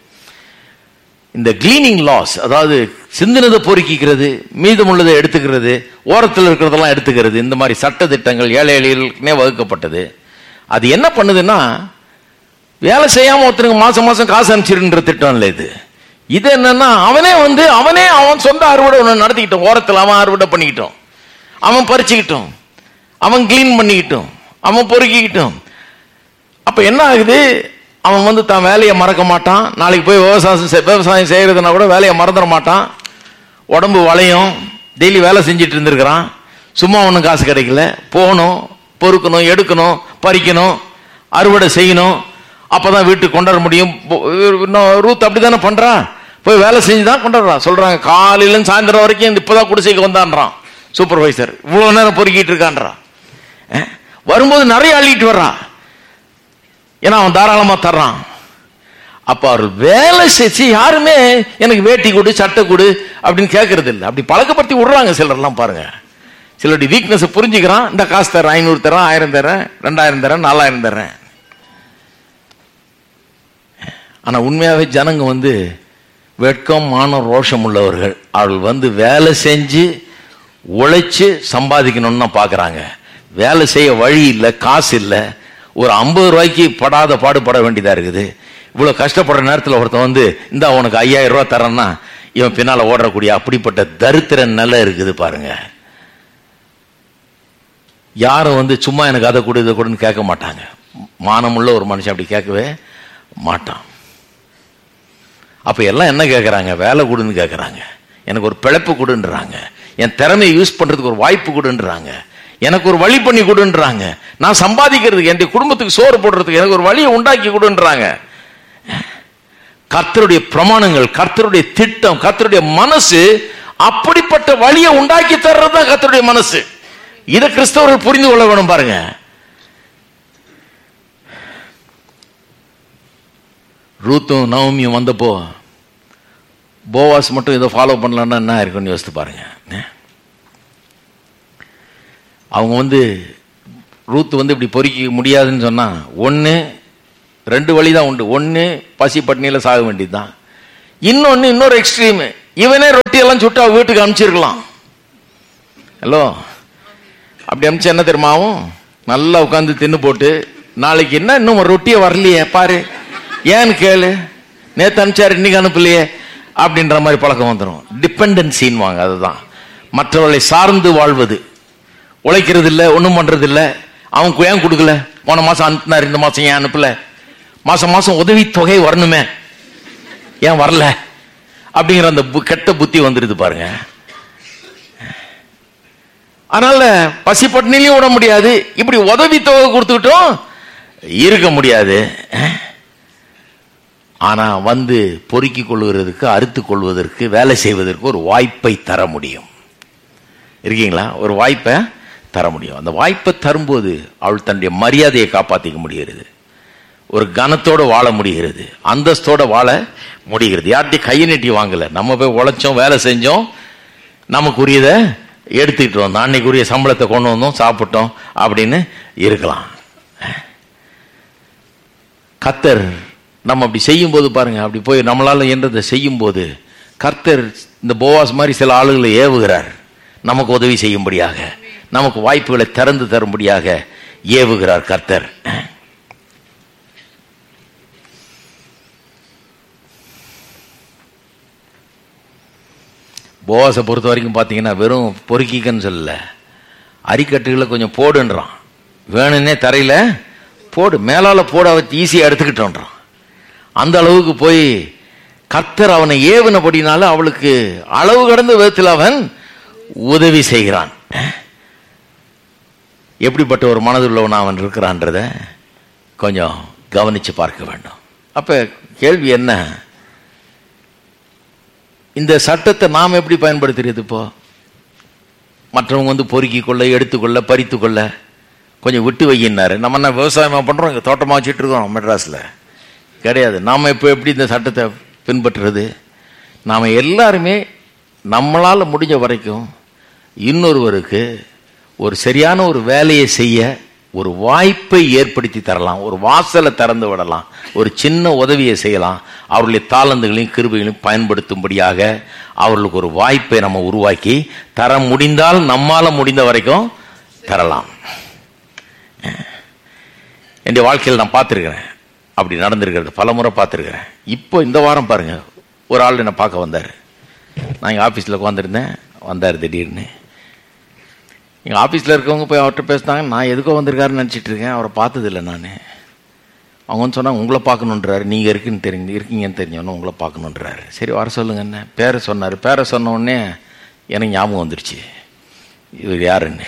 இந்த கிளீனிங் லாஸ் அதாவது சிந்தினதை பொறுக்கிக்கிறது மீதமுள்ளதை எடுத்துக்கிறது ஓரத்தில் இருக்கிறதெல்லாம் எடுத்துக்கிறது இந்த மாதிரி சட்ட திட்டங்கள் ஏழை எளியர்களுக்குனே வகுக்கப்பட்டது அது என்ன பண்ணுதுன்னா வேலை செய்யாம ஒருத்தனுக்கு மாசம் மாசம் காசு அனுப்பிச்சிருன்ற திட்டம் இல்லை இது இது என்னன்னா அவனே வந்து அவனே அவன் சொந்த அறுவடை ஒன்று நடத்திக்கிட்டோம் ஓரத்தில் அவன் அறுவடை பண்ணிக்கிட்டோம் அவன் பறிச்சுக்கிட்டோம் அவன் கிளீன் பண்ணிக்கிட்டோம் அவன் பொறுக்கிக்கிட்டோம் அப்ப என்ன ஆகுது அவன் வந்து தான் வேலையை மறக்க மாட்டான் நாளைக்கு போய் விவசாயம் செய்- விவசாயம் செய்யறதுனா கூட வேலையை மறந்துட மாட்டான் உடம்பு வளையும் டெய்லி வேலை செஞ்சுட்டு இருந்திருக்கிறான் சும்மா ஒன்றும் காசு கிடைக்கல போகணும் பொறுக்கணும் எடுக்கணும் பறிக்கணும் அறுவடை செய்யணும் அப்பதான் வீட்டுக்கு கொண்டாட முடியும் பொ- இன்னும் ரூத் அப்படிதானே பண்றான் போய் வேலை செஞ்சு தான் கொண்டாடுறான் சொல்றாங்க காலையில இருந்து சாயந்தரம் வரைக்கும் இந்த இப்பதான் குடிசைக்கு வந்தான்றான் சூப்பர்வைசர் இவ்வளவு நேரம் பொறுக்கிட்டு இருக்கான்றான் அஹ், வரும்போது நிறைய அள்ளிட்டு வர்றான் ஏன்னா அவன் தாராளமா தர்றான் அப்ப அவர் வேலை செஞ்சு யாருமே எனக்கு வேட்டி கொடு சட்டை கொடு அப்படின்னு கேட்கறது இல்லை அப்படி பழக்கப்படுத்தி விடுறாங்க சிலர்லாம் பாருங்க சிலருடைய வீக்னஸ் புரிஞ்சுக்கிறான் இந்த காசு தரேன் ஐநூறு தரேன் ஆயிரம் தரேன் ரெண்டாயிரம் தரேன் நாலாயிரம் தரேன் ஆனா உண்மையாவே ஜனங்க வந்து வெட்கம் மானம் ரோஷம் உள்ளவர்கள் அவர்கள் வந்து வேலை செஞ்சு உழைச்சு சம்பாதிக்கணும்னு தான் பார்க்கறாங்க வேலை செய்ய வழி இல்லை காசு இல்லை ஒரு ஐம்பது ரூபாய்க்கு படாத பாடுபட வேண்டியதா இருக்குது இவ்வளவு கஷ்டப்படுற நேரத்தில் ஒருத்தன் வந்து இந்த உனக்கு ஐயாயிரம் ரூபாய் தரேன்னா இவன் பின்னால ஓடக்கூடிய அப்படிப்பட்ட தரித்திர நிலை இருக்குது பாருங்க யாரும் வந்து சும்மா எனக்கு அதை கொடு இதை கொடுன்னு கேட்க மாட்டாங்க மானமுள்ள ஒரு மனுஷன் அப்படி கேட்கவே மாட்டான் அப்ப எல்லாம் என்ன கேட்கறாங்க வேலை கொடுன்னு கேட்கறாங்க எனக்கு ஒரு பிழைப்பு கொடுன்றாங்க என் திறமையை யூஸ் பண்றதுக்கு ஒரு வாய்ப்பு கொடுன்றாங்க எனக்கு ஒரு வழி பண்ணி கொடுன்றாங்க நான் சம்பாதிக்கிறதுக்கு என் குடும்பத்துக்கு சோறு போடுறதுக்கு எனக்கு ஒரு வழியை உண்டாக்கி கொடுன்றாங்க கர்த்தருடைய பிரமாணங்கள் கர்த்தருடைய திட்டம் கர்த்தருடைய மனசு அப்படிப்பட்ட வழியை உண்டாக்கி தர்றது தான் கர்த்தருடைய மனசு இதை கிறிஸ்தவர்கள் புரிந்து கொள்ள வேணும் பாருங்க ரூத்தும் நவமியும் வந்தப்போ போவாஸ் மட்டும் இதை ஃபாலோ பண்ணலன்னா என்ன இருக்குன்னு யோசித்து பாருங்க அவங்க வந்து ரூத் வந்து இப்படி பொறிக்க முடியாதுன்னு சொன்னா ஒன்று ரெண்டு வழி தான் உண்டு ஒன்று பசி பட்னியில் சாக வேண்டியது தான் இன்னொன்று இன்னொரு எக்ஸ்ட்ரீம் இவனே ரொட்டியெல்லாம் சுட்டு அவ வீட்டுக்கு அனுப்பிச்சிருக்கலாம் ஹலோ அப்படி அனுப்பிச்சு என்ன தெரியுமாவும் நல்லா உட்காந்து தின்னு போட்டு நாளைக்கு என்ன இன்னும் ஒரு ரொட்டியே வரலையே பாரு ஏன்னு கேளு நேத்து அனுப்பிச்சாரு இன்னைக்கு அனுப்பலையே அப்படின்ற மாதிரி பழக்கம் வந்துடும் டிபெண்டன்சின்னு வாங்க அதுதான் மற்றவர்களை சார்ந்து வாழ்வது உழைக்கிறது இல்லை ஒன்றும் பண்றது இல்லை அவன் ஏன் கொடுக்கல போன மாசம் அனுப்பினார் இந்த மாசம் ஏன் அனுப்பல மாசம் மாசம் உதவி தொகை வரணுமே ஏன் வரல அப்படிங்கிற அந்த பு- கெட்ட புத்தி வந்துருது பாருங்க அதனால பசி பட்டினிலையும் விட முடியாது இப்படி உதவி தொகை கொடுத்துக்கிட்டும் இருக்க முடியாது ஆனா வந்து பொறுக்கிக் கொள்வதற்கு அறுத்து கொள்வதற்கு வேலை செய்வதற்கு ஒரு வாய்ப்பை தர முடியும் இருக்கீங்களா ஒரு வாய்ப்பை தர முடியும் அந்த வாய்ப்பை தரும்போது அவள் தன்னுடைய மரியாதையை காப்பாத்திக்க முடிகிறது ஒரு கனத்தோட வாழ முடிகிறது அந்தஸ்தோட வாழ முடிகிறது யார்கிட்டயும் கையை நீட்டி வாங்கல நம்ம போய் உழைச்சோம் வேலை செஞ்சோம் நமக்குரியதை எடுத்துக்கிட்டு வந்தோம் அன்னைக்குரிய சம்பளத்தை கொண்டு வந்தோம் சாப்பிட்டோம் அப்படின்னு இருக்கலாம் கர்த்தர் நம்ம அப்படி செய்யும்போது பாருங்க அப்படி போய் நம்மளால என்றதை செய்யும்போது கர்த்தர் இந்த போவாஸ் மாதிரி சில ஆளுகளை ஏவுகிறார் நமக்கு உதவி செய்யும்படியாக நமக்கு வாய்ப்புகளை திறந்து தரும்படியாக ஏவுகிறார் கர்த்தர் போவாஸை பொறுத்த வரைக்கும் பார்த்தீங்கன்னா வெறும் பொறுக்கிக்கன்னு சொல்லல அரிக்கட்டுகளை கொஞ்சம் போடுன்றான் வேணும்னே தரையில போடு மேலால போட வச்சு ஈஸியாக எடுத்துக்கிட்டோன்றான் அந்த அளவுக்கு போய் கர்த்தர் அவனை ஏவினபடினால அவளுக்கு அளவு கடந்த விதத்தில் அவன் உதவி செய்கிறான் எப்படிப்பட்ட ஒரு மனதுள்ளவன் அவன் இருக்கிறான்றத கொஞ்சம் கவனிச்சு பார்க்க வேண்டும் அப்ப கேள்வி என்ன இந்த சட்டத்தை நாம் எப்படி பயன்படுத்துறது இப்போ மற்றவங்க வந்து பொறுக்கி கொள்ள எடுத்துக்கொள்ள பறித்து கொள்ள கொஞ்சம் விட்டு வையினாரு நம்ம என்ன விவசாயமா பண்றோம் இங்க தோட்டமா வச்சுட்டு இருக்கோம் மெட்ராஸ்ல கிடையாது நாம இப்போ எப்படி இந்த சட்டத்தை பின்பற்றுறது நாம எல்லாருமே நம்மளால முடிஞ்ச வரைக்கும் இன்னொருவருக்கு ஒரு சரியான ஒரு வேலையை செய்ய ஒரு வாய்ப்பை ஏற்படுத்தி தரலாம் ஒரு வாசலை திறந்து விடலாம் ஒரு சின்ன உதவியை செய்யலாம் அவர்களுடைய தாளந்துகளையும் கிருபைகளையும் பயன்படுத்தும்படியாக அவர்களுக்கு ஒரு வாய்ப்பை நம்ம உருவாக்கி தர முடிந்தால் நம்மால முடிந்த வரைக்கும் தரலாம் என்னுடைய வாழ்க்கையில் நான் பார்த்துருக்கிறேன் அப்படி நடந்திருக்கிறது பல முறை பார்த்துருக்கிறேன் இப்போ இந்த வாரம் பாருங்க ஒரு ஆள் என்னை பார்க்க வந்தார் நான் எங்கள் ஆஃபீஸில் உட்காந்துருந்தேன் வந்தார் திடீர்னு எங்கள் ஆஃபீஸில் இருக்கவங்க போய் அவர்கிட்ட பேசினாங்க நான் எதுக்கோ வந்திருக்காருன்னு நினச்சிட்டு இருக்கேன் அவரை பார்த்ததில்ல நான் அவங்க வந்து சொன்னாங்க உங்களை பார்க்கணுன்றாரு நீங்கள் இருக்குன்னு தெரிஞ்சு இருக்கீங்கன்னு தெரிஞ்சவொன்னே உங்களை பார்க்கணுன்றாரு சரி வர சொல்லுங்க என்ன பேரை சொன்னார் பேரை சொன்ன உடனே எனக்கு ஞாபகம் வந்துருச்சு இவர் யாருன்னு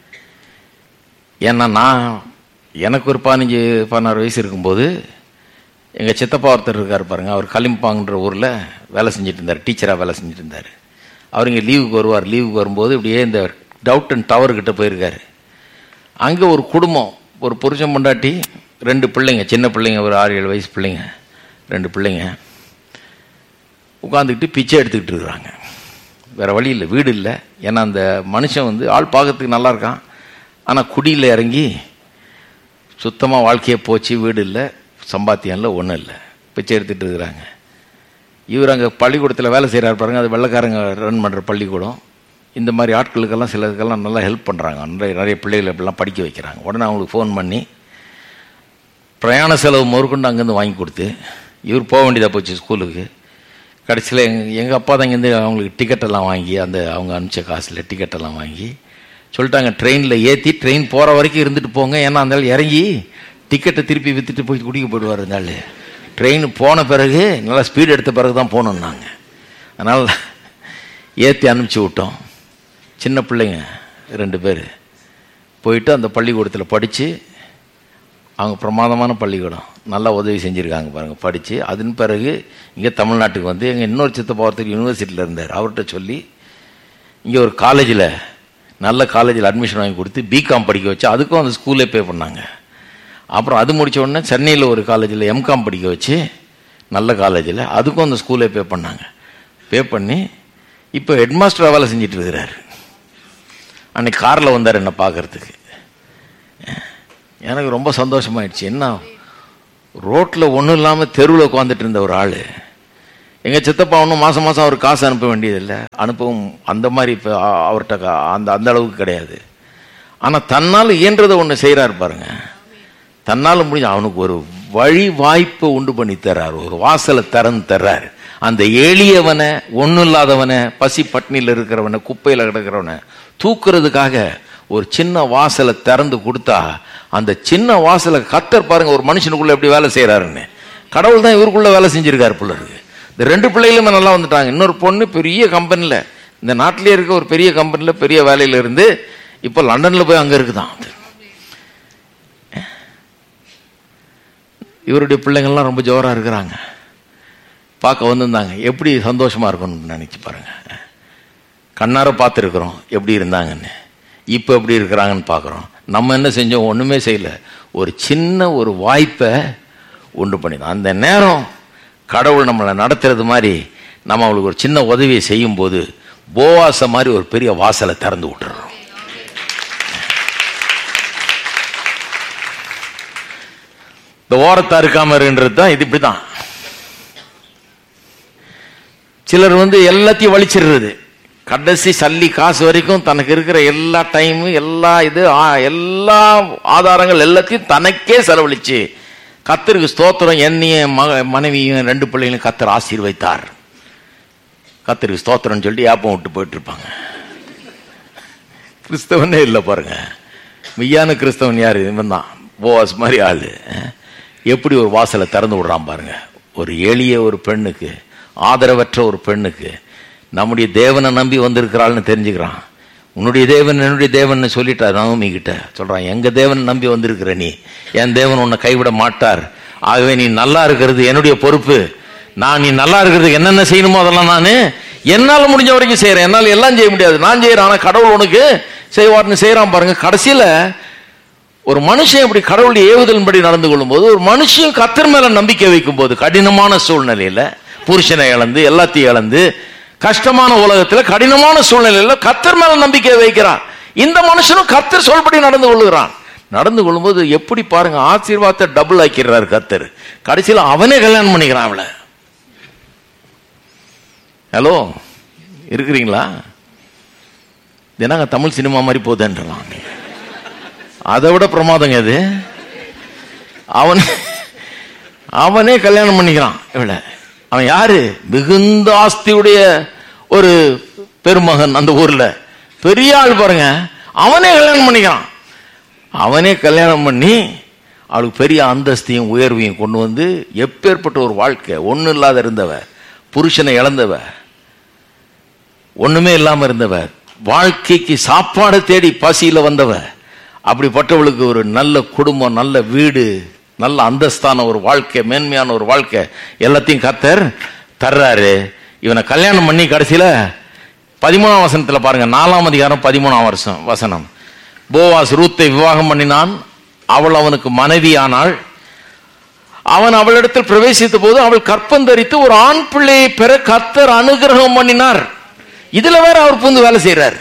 ஏன்னா நான் எனக்கு ஒரு பதினஞ்சு பதினாறு வயசு இருக்கும்போது எங்கள் சித்தப்பா ஒருத்தர் இருக்கார் பாருங்க அவர் கலிம்பாங்கன்ற ஊரில் வேலை செஞ்சுட்டு இருந்தார் டீச்சராக வேலை செஞ்சுட்டு இருந்தார் அவர் இங்கே லீவுக்கு வருவார் லீவுக்கு வரும்போது இப்படியே இந்த டவுட் அண்ட் டவர் கிட்ட போயிருக்காரு அங்கே ஒரு குடும்பம் ஒரு புருஷன் பொண்டாட்டி ரெண்டு பிள்ளைங்க சின்ன பிள்ளைங்க ஒரு ஆறு ஏழு வயசு பிள்ளைங்க ரெண்டு பிள்ளைங்க உட்காந்துக்கிட்டு பிச்சை எடுத்துக்கிட்டு இருக்கிறாங்க வேற வழி இல்லை வீடு இல்லை ஏன்னா அந்த மனுஷன் வந்து ஆள் பார்க்கறதுக்கு நல்லா இருக்கான் ஆனால் குடியில் இறங்கி சுத்தமாக வாழ்க்கையே போச்சு வீடு இல்லை சம்பாத்தியம் இல்லை ஒன்றும் இல்லை பிச்சை எடுத்துகிட்டு இருக்கிறாங்க இவர் அங்கே பள்ளிக்கூடத்தில் வேலை செய்கிறாரு பாருங்க அது வெள்ளைக்காரங்க ரன் பண்ணுற பள்ளிக்கூடம் இந்த மாதிரி ஆட்களுக்கெல்லாம் சிலருக்கெல்லாம் நல்லா ஹெல்ப் பண்ணுறாங்க நிறைய நிறைய பிள்ளைகளை இப்படிலாம் படிக்க வைக்கிறாங்க உடனே அவங்களுக்கு ஃபோன் பண்ணி பிரயாண செலவு முதற்கொண்டு அங்கேருந்து வாங்கி கொடுத்து இவர் போக வேண்டியதாக போச்சு ஸ்கூலுக்கு கடைசியில் எங்கள் எங்கள் அப்பா தான் இங்கேருந்து அவங்களுக்கு டிக்கெட்டெல்லாம் வாங்கி அந்த அவங்க அனுப்பிச்ச காசில் டிக்கெட்டெல்லாம் வாங்கி சொல்லிட்டாங்க ட்ரெயினில் ஏற்றி ட்ரெயின் போகிற வரைக்கும் இருந்துட்டு போங்க ஏன்னா அந்த ஆள் இறங்கி டிக்கெட்டை திருப்பி விற்றுட்டு போய் குடிக்க போயிடுவார் அந்த ஆள் ட்ரெயின் போன பிறகு நல்லா ஸ்பீடு எடுத்த பிறகு தான் போகணுன்னாங்க அதனால் ஏற்றி அனுப்பிச்சி விட்டோம் சின்ன பிள்ளைங்க ரெண்டு பேர் போயிட்டு அந்த பள்ளிக்கூடத்தில் படித்து அவங்க பிரமாதமான பள்ளிக்கூடம் நல்லா உதவி செஞ்சுருக்காங்க பாருங்கள் படித்து அதன் பிறகு இங்கே தமிழ்நாட்டுக்கு வந்து எங்கள் இன்னொரு சித்தப்பா ஒருத்தர் யூனிவர்சிட்டியில் இருந்தார் அவர்கிட்ட சொல்லி இங்கே ஒரு காலேஜில் நல்ல காலேஜில் அட்மிஷன் வாங்கி கொடுத்து பிகாம் படிக்க வச்சு அதுக்கும் அந்த ஸ்கூலே பே பண்ணாங்க அப்புறம் அது முடிச்ச உடனே சென்னையில் ஒரு காலேஜில் எம்காம் படிக்க வச்சு நல்ல காலேஜில் அதுக்கும் அந்த ஸ்கூலே பே பண்ணாங்க பே பண்ணி இப்போ ஹெட்மாஸ்டராக வேலை செஞ்சுட்டு இருக்கிறாரு அன்னைக்கு காரில் வந்தார் என்ன பார்க்கறதுக்கு எனக்கு ரொம்ப சந்தோஷமாயிடுச்சு என்ன ரோட்டில் ஒன்றும் இல்லாமல் தெருவில் உட்காந்துட்டு இருந்த ஒரு ஆள் எங்கள் சித்தப்பா ஒன்றும் மாதம் மாதம் அவர் காசு அனுப்ப வேண்டியதில்லை அனுப்பவும் அந்த மாதிரி இப்போ அவர்கிட்ட கா- அந்த அந்த அளவுக்கு கிடையாது ஆனால் தன்னால் இயன்றதை ஒன்று செய்கிறாரு பாருங்க தன்னால் முடிஞ்ச அவனுக்கு ஒரு வழி வாய்ப்பை உண்டு பண்ணி தர்றார் ஒரு வாசலை திறந்து தர்றார் அந்த எளியவனை ஒன்றும் இல்லாதவனை பசி பட்னியில் இருக்கிறவனை குப்பையில் கிடக்கிறவனை தூக்குறதுக்காக ஒரு சின்ன வாசலை திறந்து கொடுத்தா அந்த சின்ன வாசலை கத்தர் பாருங்க ஒரு மனுஷனுக்குள்ள எப்படி வேலை செய்கிறாருன்னு கடவுள் தான் இவருக்குள்ள வேலை செஞ்சிருக்காரு போல இருக்கு இந்த ரெண்டு பிள்ளைகளுமே நல்லா வந்துட்டாங்க இன்னொரு பொண்ணு பெரிய கம்பெனியில் இந்த நாட்டிலே இருக்க ஒரு பெரிய கம்பெனியில் பெரிய வேலையில இருந்து இப்போ லண்டனில் போய் அங்கே இருக்குதான் அது இவருடைய பிள்ளைங்கள்லாம் ரொம்ப ஜோரா இருக்கிறாங்க பார்க்க வந்திருந்தாங்க எப்படி சந்தோஷமா இருக்கணும்னு நினைச்சு பாருங்க கண்ணார பார்த்துருக்குறோம் எப்படி இருந்தாங்கன்னு இப்போ எப்படி இருக்கிறாங்கன்னு பார்க்குறோம் நம்ம என்ன செஞ்சோம் ஒன்றுமே செய்யல ஒரு சின்ன ஒரு வாய்ப்பை உண்டு பண்ணிடும் அந்த நேரம் கடவுள் நம்மளை நடத்துறது மாதிரி நம்ம அவளுக்கு ஒரு சின்ன உதவியை செய்யும்போது போவாச மாதிரி ஒரு பெரிய வாசலை திறந்து விட்டுறோம் இந்த ஓரத்தா இருக்காம இருன்றது தான் இது இப்படிதான் சிலர் வந்து எல்லாத்தையும் வலிச்சிடுறது கடைசி சல்லி காசு வரைக்கும் தனக்கு இருக்கிற எல்லா டைமு எல்லா இது ஆ- எல்லா ஆதாரங்கள் எல்லாத்தையும் தனக்கே செலவழிச்சு கத்தருக்கு ஸ்தோத்திரம் என்னையும் மக மனைவியும் ரெண்டு பிள்ளைகளையும் கத்தர் ஆசீர்வைத்தார் கத்தருக்கு ஸ்தோத்திரம்னு சொல்லிட்டு ஏப்பம் விட்டு போயிட்டு இருப்பாங்க கிறிஸ்தவனே இல்லை பாருங்க மெய்யான கிறிஸ்தவன் யாரு இவன் தான் போவாஸ் மாதிரி ஆளு அஹ். எப்படி ஒரு வாசலை திறந்து விடுறான் பாருங்க ஒரு எளிய ஒரு பெண்ணுக்கு ஆதரவற்ற ஒரு பெண்ணுக்கு நம்முடைய தேவனை நம்பி வந்திருக்கிறாள்னு தெரிஞ்சுக்கிறான் உன்னுடைய தேவன் என்னுடைய தேவன் சொல்லிட்டார் நவமி கிட்ட சொல்றான் எங்க தேவன் நம்பி வந்திருக்கிற நீ என் தேவன் உன்னை கைவிட மாட்டார் ஆகவே நீ நல்லா இருக்கிறது என்னுடைய பொறுப்பு நான் நீ நல்லா இருக்கிறதுக்கு என்னென்ன செய்யணுமோ அதெல்லாம் நான் என்னால முடிஞ்ச வரைக்கும் செய்யறேன் என்னால் எல்லாம் செய்ய முடியாது நான் செய்யறேன் ஆனா கடவுள் உனக்கு செய்வார்னு செய்யறான் பாருங்க கடைசியில ஒரு மனுஷன் இப்படி கடவுளுடைய ஏவுதலின்படி நடந்து கொள்ளும்போது ஒரு மனுஷன் கத்தர் மேல நம்பிக்கை வைக்கும் போது கடினமான சூழ்நிலையில புருஷனை இழந்து எல்லாத்தையும் இழந்து கஷ்டமான உலகத்துல கடினமான சூழ்நிலையில கத்தர் மேல நம்பிக்கை வைக்கிறான் இந்த மனுஷனும் கத்தர் சொல்படி நடந்து கொள்ளுகிறான் நடந்து கொள்ளும்போது எப்படி பாருங்க ஆசீர்வாதத்தை டபுள் ஆக்கிடுறாரு கத்தர் கடைசியில அவனே கல்யாணம் பண்ணிக்கிறான் அவளை ஹலோ இருக்கிறீங்களா என்னங்க தமிழ் சினிமா மாதிரி போகுதுன்றலாம் அதை விட பிரமாதங்க இது அவன் அவனே கல்யாணம் பண்ணிக்கிறான் இவள அவன் யாரு மிகுந்த ஆஸ்தியுடைய ஒரு பெருமகன் அந்த ஊர்ல பெரிய ஆள் பாருங்க அவனே கல்யாணம் பண்ணிக்கிறான் அவனே கல்யாணம் பண்ணி அவளுக்கு பெரிய அந்தஸ்தையும் உயர்வையும் கொண்டு வந்து எப்பேற்பட்ட ஒரு வாழ்க்கை ஒன்றும் இல்லாத இருந்தவ புருஷனை இழந்தவ ஒண்ணுமே இல்லாம இருந்தவ வாழ்க்கைக்கு சாப்பாடு தேடி பசியில வந்தவ அப்படிப்பட்டவளுக்கு ஒரு நல்ல குடும்பம் நல்ல வீடு நல்ல அந்தஸ்தான ஒரு வாழ்க்கை மேன்மையான ஒரு வாழ்க்கை எல்லாத்தையும் கத்தர் தர்றாரு இவனை கல்யாணம் பண்ணி கடைசியில பதிமூணாம் வசனத்துல பாருங்க நாலாம் அதிகாரம் பதிமூணாம் வருஷம் வசனம் போவாஸ் ரூத்தை விவாகம் பண்ணினான் அவள் அவனுக்கு மனைவியானாள் அவன் அவளிடத்தில் பிரவேசித்த போது அவள் கற்பந்தரித்து ஒரு ஆண் பிள்ளையை பெற கர்த்தர் அனுகிரகம் பண்ணினார் இதுல வேற அவர் பூந்து வேலை செய்யறாரு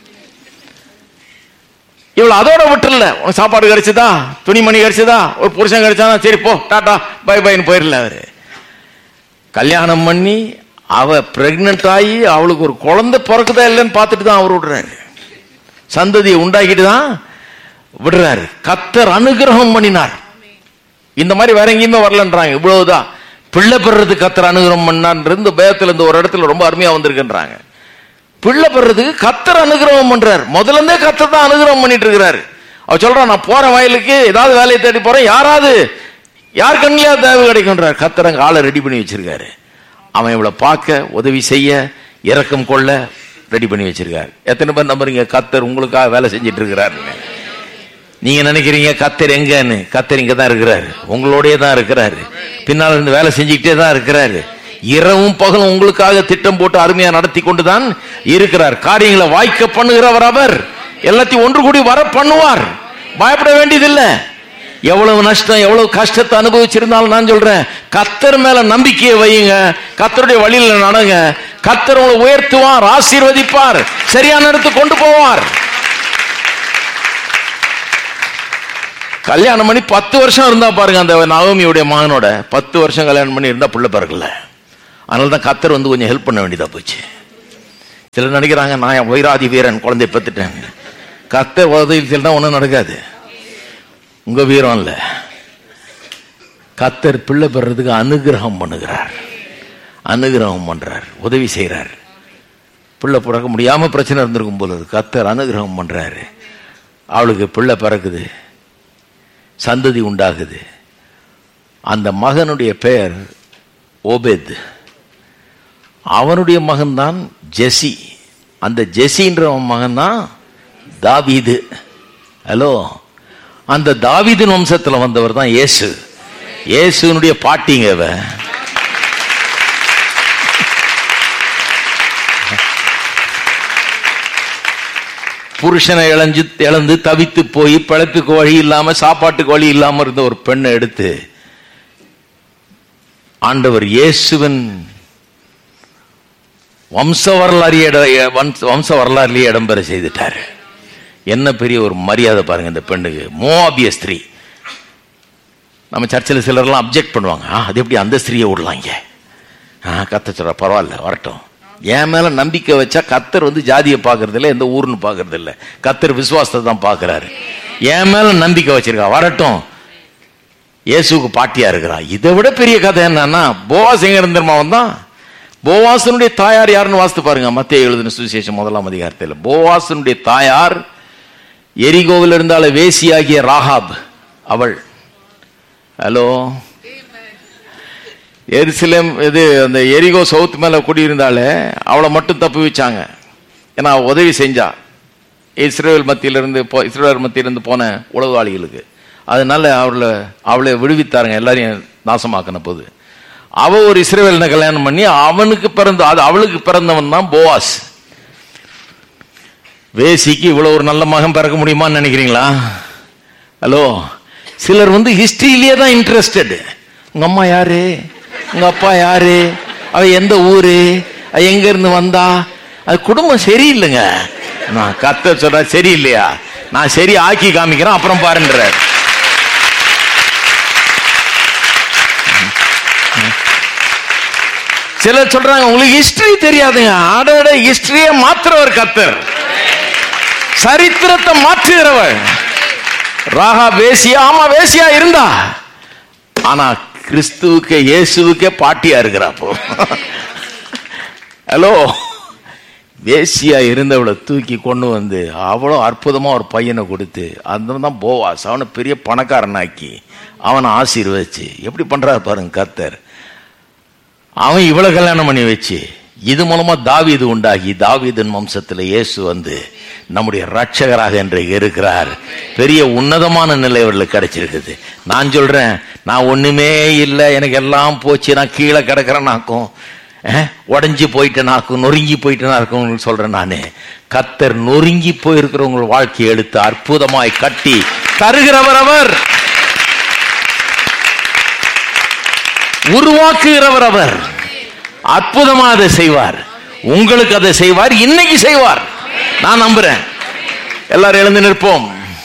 இவள் அதோட விட்டுல உனக்கு சாப்பாடு கிடைச்சதா துணிமணி கிடைச்சதா ஒரு புருஷன் கிடைச்சானா சரி போ டாடா பை பைன்னு போயிடல அவரு கல்யாணம் பண்ணி அவ பிரெக்னென்ட் ஆகி அவளுக்கு ஒரு குழந்தை பிறக்குதா இல்லைன்னு பார்த்துட்டு தான் அவர் விடுறாரு சந்ததியை உண்டாக்கிட்டு தான் விடுறாரு கத்தர் அனுகிரகம் பண்ணினார் இந்த மாதிரி வேற எங்கேயுமே வரலன்றாங்க இவ்வளவுதான் பிள்ளை பெறதுக்கு கத்தர் அனுகிரகம் பண்ணான்றது இந்த பேயத்துல இந்த ஒரு இடத்துல ரொம்ப அருமையா வந்திருக்குன்றாங்க பிள்ளை பெறதுக்கு கத்தர் அனுகிரகம் பண்றார் முதல்ல இருந்தே கத்தர் தான் அனுகிரகம் பண்ணிட்டு இருக்கிறாரு அவர் சொல்றான் நான் போற வயலுக்கு ஏதாவது வேலையை தேடி போறேன் யாராவது யார் கண்ணிலையா தேவை கிடைக்கும்ன்றார் கத்தர் அங்க ஆளை ரெடி பண்ணி வச்சிருக்காரு அவன் இவளை பார்க்க உதவி செய்ய இரக்கம் கொள்ள ரெடி பண்ணி வச்சிருக்காரு எத்தனை பேர் நம்புறீங்க கத்தர் உங்களுக்காக வேலை செஞ்சிட்டு இருக்கிறாருன்னு நீங்க நினைக்கிறீங்க கத்தர் எங்கன்னு கத்தர் இங்க தான் இருக்கிறாரு உங்களோடயே தான் இருக்கிறாரு பின்னால இருந்து வேலை செஞ்சுக்கிட்டே தான் இருக்கிறாரு இரவும் பகலும் உங்களுக்காக திட்டம் போட்டு அருமையா நடத்தி கொண்டு தான் இருக்கிறார் காரியங்களை வாய்க்க பண்ணுகிறவர் அவர் எல்லாத்தையும் ஒன்று கூடி வர பண்ணுவார் பயப்பட வேண்டியதில்லை எவ்வளவு நஷ்டம் எவ்வளவு கஷ்டத்தை அனுபவிச்சிருந்தாலும் நான் சொல்றேன் கத்தர் மேல நம்பிக்கையை வையுங்க கத்தருடைய வழியில நடங்க கத்தர் உங்களை உயர்த்துவார் ஆசீர்வதிப்பார் சரியான இடத்துக்கு கொண்டு போவார் கல்யாணம் பண்ணி பத்து வருஷம் இருந்தா பாருங்க அந்த நவமியுடைய மகனோட பத்து வருஷம் கல்யாணம் பண்ணி இருந்தா பிள்ளை பிறக்கல அதனால தான் கத்தர் வந்து கொஞ்சம் ஹெல்ப் பண்ண வேண்டியதா போச்சு சிலர் நினைக்கிறாங்க நான் என் வைராதி வீரன் குழந்தைய பெத்துட்டேன் கத்தர் உதவியில் தான் ஒன்றும் நடக்காது உங்க வீரம் இல்லை கத்தர் பிள்ளை பெறதுக்கு அனுகிரகம் பண்ணுகிறார் அனுகிரகம் பண்றார் உதவி செய்கிறார் பிள்ளை பிறக்க முடியாம பிரச்சனை இருந்திருக்கும் போல இருக்கு. கத்தர் அனுகிரகம் பண்றாரு அவளுக்கு பிள்ளை பிறக்குது சந்ததி உண்டாகுது அந்த மகனுடைய பெயர் ஓபேத் அவனுடைய மகன்தான் ஜெசி அந்த ஜெசின்ற மகன் தான் தாவீது ஹலோ அந்த தாவீதின் வம்சத்தில் வந்தவர் தான் இயேசு இயேசுனுடைய பாட்டிங்க இவ புருஷனை இழஞ்சு இழந்து தவித்து போய் பிழைப்புக்கு வழி இல்லாம சாப்பாட்டுக்கு வழி இல்லாம இருந்த ஒரு பெண்ணை எடுத்து ஆண்டவர் இயேசுவன் வம்ச வரலாறு வம்ச வரலாறுலயே இடம்பெற செய்துட்டாரு என்ன பெரிய ஒரு மரியாதை பாருங்க இந்த பெண்ணுக்கு மோபிய ஸ்திரீ நம்ம சர்ச்சில் சிலர்லாம் அப்ஜெக்ட் பண்ணுவாங்க ஆ அது எப்படி அந்த ஸ்திரீயை விடலாங்க ஆ கத்த சொல்ற பரவாயில்ல வரட்டும் என் மேல நம்பிக்கை வச்சா கத்தர் வந்து ஜாதியை பார்க்கறது இல்லை எந்த ஊர்னு பார்க்கறது இல்லை கத்தர் விசுவாசத்தை தான் பார்க்கறாரு என் மேல நம்பிக்கை வச்சிருக்கா வரட்டும் இயேசுக்கு பாட்டியா இருக்கிறான் இதை விட பெரிய கதை என்னன்னா போவாஸ் எங்க இருந்திருமா வந்தான் போவாசனுடைய தாயார் யாருன்னு வாசித்து பாருங்க மத்திய எழுதின சுவிசேஷம் முதலாம் அதிகாரத்தில் போவாசனுடைய தாயார் எரிகோவில் இருந்தால வேசியாகிய ராகாப் அவள் ஹலோ எருசலேம் இது அந்த எரிகோ சவுத் மேல குடியிருந்தாலே அவளை மட்டும் தப்பு வச்சாங்க ஏன்னா அவ உதவி செஞ்சா இஸ்ரேல் மத்தியிலிருந்து போ இஸ்ரேல் மத்தியிலிருந்து போன உளவாளிகளுக்கு அதனால அவளை அவளை விடுவித்தாருங்க எல்லாரையும் நாசமாக்கின போது அவ ஒரு இஸ்ரேவேலனை கல்யாணம் பண்ணி அவனுக்கு பிறந்த அது அவளுக்கு பிறந்தவன் தான் போவாஸ் வேசிக்கு இவ்வளவு ஒரு நல்ல மகன் பிறக்க முடியுமான்னு நினைக்கிறீங்களா ஹலோ சிலர் வந்து ஹிஸ்டரியிலேயே தான் இன்ட்ரெஸ்டட் உங்க அம்மா யாரு உங்க அப்பா யாரு அவ எந்த ஊரு அவ எங்க இருந்து வந்தா அது குடும்பம் சரியில்லைங்க நான் கத்த சொல்ற சரியில்லையா நான் சரி ஆக்கி காமிக்கிறேன் அப்புறம் பாருன்றார் சிலர் சொல்றாங்க உங்களுக்கு ஹிஸ்டரி தெரியாதுங்க ஆடோட ஹிஸ்டரியை மாத்துறவர் கத்தர் சரித்திரத்தை மாற்றுகிறவர் ராகா வேசியா ஆமா வேசியா இருந்தா ஆனா கிறிஸ்துவுக்கு இயேசுவுக்கே பாட்டியா இருக்கிறாப்போ ஹலோ வேசியா இருந்தவளை தூக்கி கொண்டு வந்து அவ்வளோ அற்புதமா ஒரு பையனை கொடுத்து அந்த தான் போவாஸ் அவனை பெரிய பணக்காரனாக்கி அவனை ஆசீர்வதிச்சு எப்படி பண்றாரு பாருங்க கர்த்தர் அவன் இவ்வளவு கல்யாணம் பண்ணி வச்சு இது மூலமா தாவீது உண்டாகி தாவீதின் வம்சத்துல இயேசு வந்து நம்முடைய ரட்சகராக இன்றைக்கு இருக்கிறார் பெரிய உன்னதமான நிலை அவர்களுக்கு கிடைச்சிருக்குது நான் சொல்றேன் நான் ஒண்ணுமே இல்லை எனக்கு எல்லாம் போச்சு நான் கீழே கிடக்கிறேன்னாக்கும் உடஞ்சி போயிட்டேனாக்கும் நொறுங்கி போயிட்டேனாக்கும் சொல்றேன் நானு கத்தர் நொறுங்கி போயிருக்கிறவங்க வாழ்க்கையை எடுத்து அற்புதமாய் கட்டி தருகிறவர் அவர் உருவாக்குகிறவர் அவர் அற்புதமா அதை செய்வார் உங்களுக்கு அதை செய்வார் இன்னைக்கு செய்வார் நான் நம்புறேன் எல்லாரும் எழுந்து நிற்போம்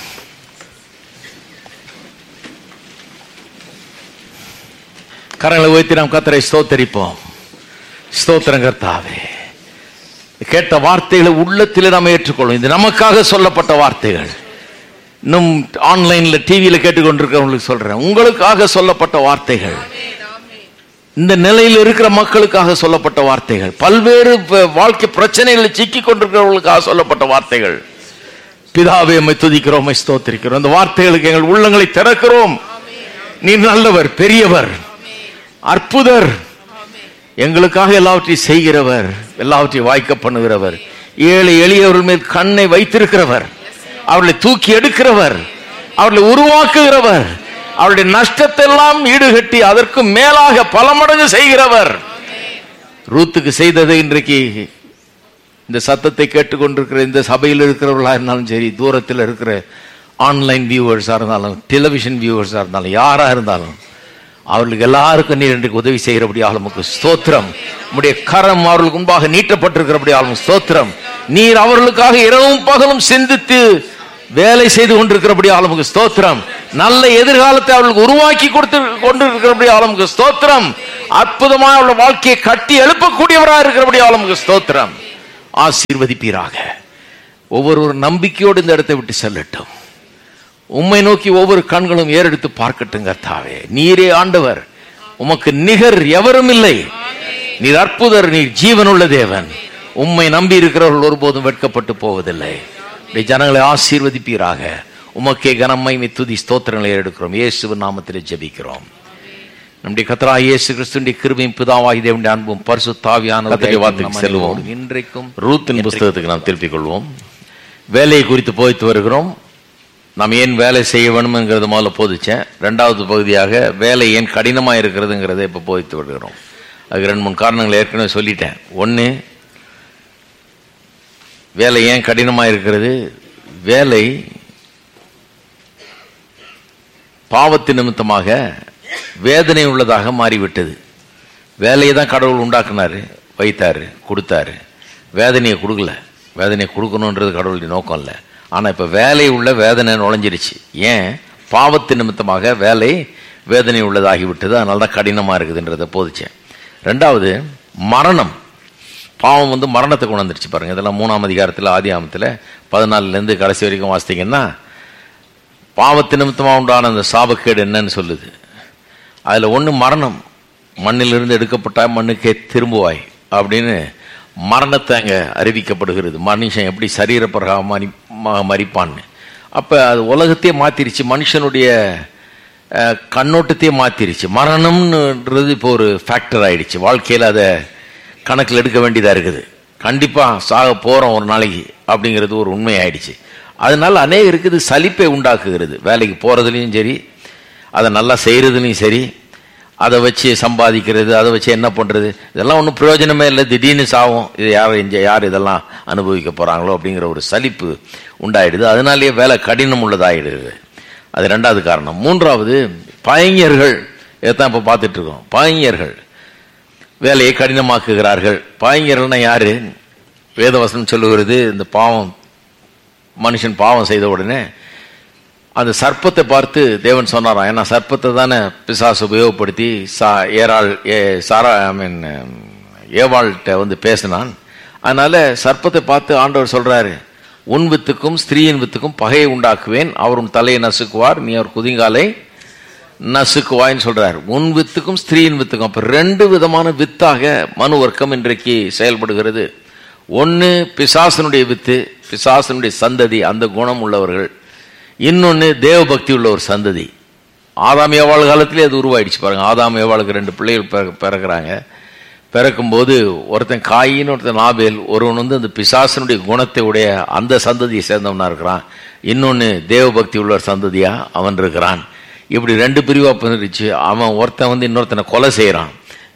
கரங்களை உயர்த்தி நாம் கத்தரை ஸ்தோத்தரிப்போம் ஸ்தோத்திரம் கர்த்தாவே கேட்ட வார்த்தைகளை உள்ளத்தில் நாம் ஏற்றுக்கொள்ளும் இது நமக்காக சொல்லப்பட்ட வார்த்தைகள் இன்னும் ஆன்லைன்ல டிவியில கேட்டுக்கொண்டிருக்கிறவங்களுக்கு சொல்றேன் உங்களுக்காக சொல்லப்பட்ட வார்த்தைகள் இந்த நிலையில் இருக்கிற மக்களுக்காக சொல்லப்பட்ட வார்த்தைகள் பல்வேறு ப- வாழ்க்கை பிரச்சனைகளில் சிக்கி கொண்டிருக்கிறவர்களுக்காக சொல்லப்பட்ட வார்த்தைகள் பிதாவே உம்மை துதிக்கிறோம் உம்மை ஸ்தோத்திரிக்கிறோம் இந்த வார்த்தைகளுக்கு எங்கள் உள்ளங்களை திறக்கிறோம் நீர் நல்லவர் பெரியவர் அற்புதர் எங்களுக்காக எல்லாவற்றையும் செய்கிறவர் எல்லாவற்றையும் வாய்க்க பண்ணுகிறவர் ஏழை எளியவர்கள் மேல் கண்ணை வைத்திருக்கிறவர் அவர்களை தூக்கி எடுக்கிறவர் அவர்களை உருவாக்குகிறவர் அவருடைய நஷ்டத்தை எல்லாம் ஈடுகட்டி அதற்கு மேலாக பல மடங்கு செய்கிறவர் ரூத்துக்கு செய்ததை இன்றைக்கு இந்த சத்தத்தை கேட்டுக்கொண்டிருக்கிற இந்த சபையில் இருக்கிறவர்களா இருந்தாலும் சரி தூரத்தில் இருக்கிற ஆன்லைன் வியூவர்ஸாக இருந்தாலும் டெலிவிஷன் வியூவர்ஸாக இருந்தாலும் யாரா இருந்தாலும் அவர்களுக்கு எல்லாருக்கும் நீர் இன்றைக்கு உதவி செய்கிறபடியாக நமக்கு ஸ்தோத்திரம் உம்முடைய கரம் அவர்களுக்கு முன்பாக நீட்டப்பட்டிருக்கிறபடியாக ஸ்தோத்திரம் நீர் அவர்களுக்காக இரவும் பகலும் சிந்தித்து வேலை செய்து கொண்டிருக்கிறபடியாக நமக்கு ஸ்தோத்திரம் நல்ல எதிர்காலத்தை அவர்களுக்கு உருவாக்கி கொடுத்து கொண்டு இருக்கிறபடி ஆளுமுக்கு ஸ்தோத்திரம் அற்புதமா அவருடைய வாழ்க்கையை கட்டி எழுப்பக்கூடியவராக இருக்கிறபடி ஆளுமுக்கு ஸ்தோத்திரம் ஆசீர்வதிப்பீராக ஒவ்வொரு நம்பிக்கையோடு இந்த இடத்தை விட்டு செல்லட்டும் உம்மை நோக்கி ஒவ்வொரு கண்களும் ஏறெடுத்து பார்க்கட்டும் கர்த்தாவே நீரே ஆண்டவர் உமக்கு நிகர் எவரும் இல்லை நீர் அற்புதர் நீர் ஜீவனுள்ள தேவன் உம்மை நம்பி இருக்கிறவர்கள் ஒருபோதும் வெட்கப்பட்டு போவதில்லை உடைய ஜனங்களை ஆசீர்வதிப்பீராக உமக்கே கனம்மை துதி ஸ்தோத்திரங்களை எடுக்கிறோம் இயேசுவின் நாமத்திலே ஜெபிக்கிறோம் நம்முடைய கத்தரா இயேசு கிறிஸ்துடைய கிருபையும் பிதாவாகி தேவனுடைய அன்பும் பரிசு தாவியான கர்த்தருடைய வார்த்தைக்கு செல்லுவோம். இன்றைக்கும் ரூத்தின் புஸ்தகத்துக்கு நாம் திருப்பிக் கொள்வோம் வேலையை குறித்து போய்த்து வருகிறோம் நாம் ஏன் வேலை செய்ய வேணும்ங்கிறது முதல்ல போதிச்சேன் ரெண்டாவது பகுதியாக வேலை ஏன் கடினமாக இருக்கிறதுங்கிறத இப்போ போதித்து வருகிறோம் அதுக்கு ரெண்டு மூணு காரணங்கள் ஏற்கனவே சொல்லிட்டேன் ஒன்று வேலை ஏன் கடினமாக இருக்கிறது வேலை பாவத்து நிமித்தமாக வேதனை உள்ளதாக மாறிவிட்டது வேலையை தான் கடவுள் உண்டாக்குனாரு வைத்தாரு கொடுத்தாரு வேதனையை கொடுக்கல வேதனையை கொடுக்கணுன்றது கடவுளுடைய நோக்கம் இல்லை ஆனால் இப்போ வேலை உள்ள வேதனை நுழைஞ்சிருச்சு ஏன் பாவத்து நிமித்தமாக வேலை வேதனை உள்ளதாகிவிட்டது அதனால தான் கடினமாக இருக்குதுன்றதை போதிச்சேன் ரெண்டாவது மரணம் பாவம் வந்து மரணத்தை கொண்டு வந்துருச்சு பாருங்க இதெல்லாம் மூணாம் அதிகாரத்தில் ஆதி ஆமத்தில் பதினாலுலேருந்து கடைசி வரைக்கும் வாசித்தீங்கன்னா பாவத்து நிமித்தமாக உண்டான அந்த சாபக்கேடு என்னன்னு சொல்லுது அதில் ஒன்று மரணம் மண்ணிலிருந்து எடுக்கப்பட்டால் மண்ணுக்கே திரும்புவாய் அப்படின்னு மரணத்தை அங்கே அறிவிக்கப்படுகிறது மனுஷன் எப்படி சரீரப்பிரகாரம் மறி ம- மறிப்பான்னு அப்போ அது உலகத்தையே மாற்றிருச்சு மனுஷனுடைய அஹ், கண்ணோட்டத்தையே மாற்றிருச்சு மரணம்ன்றது இப்போ ஒரு ஃபேக்டர் ஆயிடுச்சு வாழ்க்கையில் அதை கணக்கில் எடுக்க வேண்டியதாக இருக்குது கண்டிப்பாக சாக போகிறோம் ஒரு நாளைக்கு அப்படிங்கிறது ஒரு உண்மை ஆயிடுச்சு அதனால அநேகருக்கு இது சலிப்பை உண்டாக்குகிறது வேலைக்கு போகிறதுலையும் சரி அதை நல்லா செய்கிறதுலையும் சரி அதை வச்சு சம்பாதிக்கிறது அதை வச்சு என்ன பண்ணுறது இதெல்லாம் ஒன்றும் பிரயோஜனமே இல்லை திடீர்னு சாவும் இது யார் இங்கே யார் இதெல்லாம் அனுபவிக்க போகிறாங்களோ அப்படிங்கிற ஒரு சலிப்பு உண்டாயிடுது அதனாலேயே வேலை கடினம் உள்ளதாகிடுது அது ரெண்டாவது காரணம் மூன்றாவது பையர்கள் இதைத்தான் இப்போ பார்த்துட்டு இருக்கோம் பையர்கள் வேலையை கடினமாக்குகிறார்கள் பாய்ஞர்கள்னா யாரு வேதவசனம் சொல்லுகிறது இந்த பாவம் மனுஷன் பாவம் செய்த உடனே அந்த சர்ப்பத்தை பார்த்து தேவன் சொன்னாராம் ஏன்னா சர்ப்பத்தை தானே பிசாசு உபயோகப்படுத்தி சா ஏராள் ஏ சாரா ஐ மீன் ஏவாள்கிட்ட வந்து பேசினான் அதனால சர்ப்பத்தை பார்த்து ஆண்டவர் சொல்றாரு உன் வித்துக்கும் ஸ்திரீயின் வித்துக்கும் பகையை உண்டாக்குவேன் அவர் உன் தலையை நசுக்குவார் நீ அவர் குதிங்காலை நசுக்குவாய்ன்னு சொல்றார் உன் வித்துக்கும் ஸ்திரீயின் வித்துக்கும் அப்ப ரெண்டு விதமான வித்தாக மனு வர்க்கம் இன்றைக்கு செயல்படுகிறது ஒன்னு பிசாசனுடைய வித்து பிசாசனுடைய சந்ததி அந்த குணம் உள்ளவர்கள் இன்னொன்னு தேவபக்தி உள்ள ஒரு சந்ததி ஆதாம் ஏவாள் காலத்திலே அது உருவாயிடுச்சு பாருங்க ஆதாம் ஏவாளுக்கு ரெண்டு பிள்ளைகள் பிற- பிறக்குறாங்க பிறக்கும்போது ஒருத்தன் காயின்னு ஒருத்தன் நாபேல் ஒருவன் வந்து அந்த பிசாசனுடைய குணத்தை உடைய அந்த சந்ததியை சேர்ந்தவனா இருக்கிறான் இன்னொன்னு தேவபக்தி உள்ள ஒரு சந்ததியா அவன் இருக்கிறான் இப்படி ரெண்டு பிரிவா பிரிச்சு அவன் ஒருத்தன் வந்து இன்னொருத்தனை கொலை செய்யறான்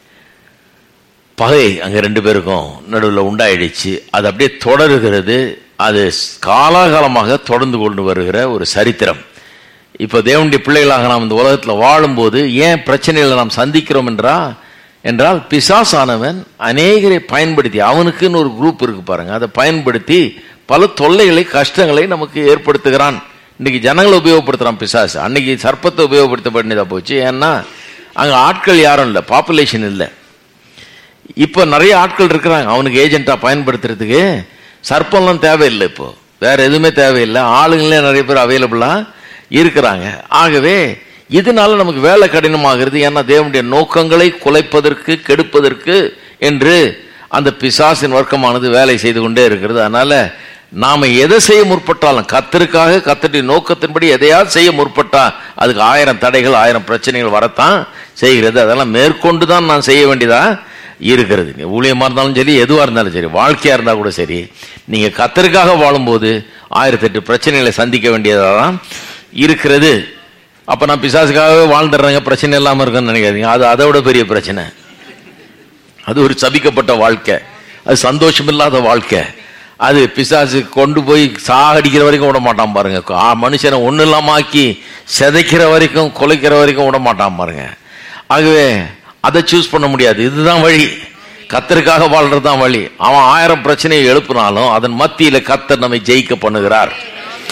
பகை அங்க ரெண்டு பேருக்கும் நடுவில் உண்டாயிடுச்சு அது அப்படியே தொடருகிறது அது காலாகாலமாக தொடர்ந்து கொண்டு வருகிற ஒரு சரித்திரம் இப்போ தேவனுடைய பிள்ளைகளாக நாம் இந்த உலகத்தில் வாழும்போது ஏன் பிரச்சனைகளை நாம் சந்திக்கிறோம் என்றா என்றால் பிசாசானவன் அநேகரை பயன்படுத்தி அவனுக்குன்னு ஒரு குரூப் இருக்கு பாருங்க அதை பயன்படுத்தி பல தொல்லைகளை கஷ்டங்களை நமக்கு ஏற்படுத்துகிறான் இன்னைக்கு ஜனங்களை உபயோகப்படுத்துறான் பிசாசு அன்னைக்கு சர்ப்பத்தை உபயோகப்படுத்த வேண்டியதா போச்சு ஏன்னா அங்க ஆட்கள் யாரும் இல்லை பாப்புலேஷன் இல்லை இப்போ நிறைய ஆட்கள் இருக்கிறாங்க அவனுக்கு ஏஜென்ட்டா பயன்படுத்துறதுக்கு சர்ப்பம்லாம் தேவையில்லை இப்போ வேற எதுவுமே தேவையில்லை ஆளுங்களே நிறைய பேர் அவைலபிளா இருக்கிறாங்க ஆகவே இதனால நமக்கு வேலை கடினமாகிறது ஏன்னா தேவனுடைய நோக்கங்களை குலைப்பதற்கு கெடுப்பதற்கு என்று அந்த பிசாசின் வர்க்கமானது வேலை செய்து கொண்டே இருக்கிறது அதனால நாம எதை செய்ய முற்பட்டாலும் கத்தருக்காக கத்தருடைய நோக்கத்தின்படி எதையாவது செய்ய முற்பட்டா அதுக்கு ஆயிரம் தடைகள் ஆயிரம் பிரச்சனைகள் வரத்தான் செய்கிறது அதெல்லாம் மேற்கொண்டு தான் நான் செய்ய வேண்டியதா இருக்கிறது நீ ஊழியமா இருந்தாலும் சரி எதுவா இருந்தாலும் சரி வாழ்க்கையா இருந்தா கூட சரி நீங்க கத்தருக்காக வாழும்போது ஆயிரத்தெட்டு பிரச்சனைகளை சந்திக்க வேண்டியதாக தான் இருக்கிறது அப்ப நான் பிசாசுக்காகவே வாழ்ந்துடுறேங்க பிரச்சனை இல்லாம இருக்குன்னு நினைக்காதீங்க அது அதை விட பெரிய பிரச்சனை அது ஒரு சபிக்கப்பட்ட வாழ்க்கை அது சந்தோஷம் இல்லாத வாழ்க்கை அது பிசாசு கொண்டு போய் சாகடிக்கிற வரைக்கும் விட மாட்டான் பாருங்க ஆ, மனுஷனை ஒண்ணு இல்லாம ஆக்கி சிதைக்கிற வரைக்கும் கொலைக்கிற வரைக்கும் விட மாட்டான் பாருங்க ஆகவே அதை சூஸ் பண்ண முடியாது இதுதான் வழி கத்தருக்காக வாழ்றது தான் வழி அவன் ஆயிரம் பிரச்சனையை எழுப்பினாலும் அதன் மத்தியில கத்தர் நம்மை ஜெயிக்க பண்ணுகிறார்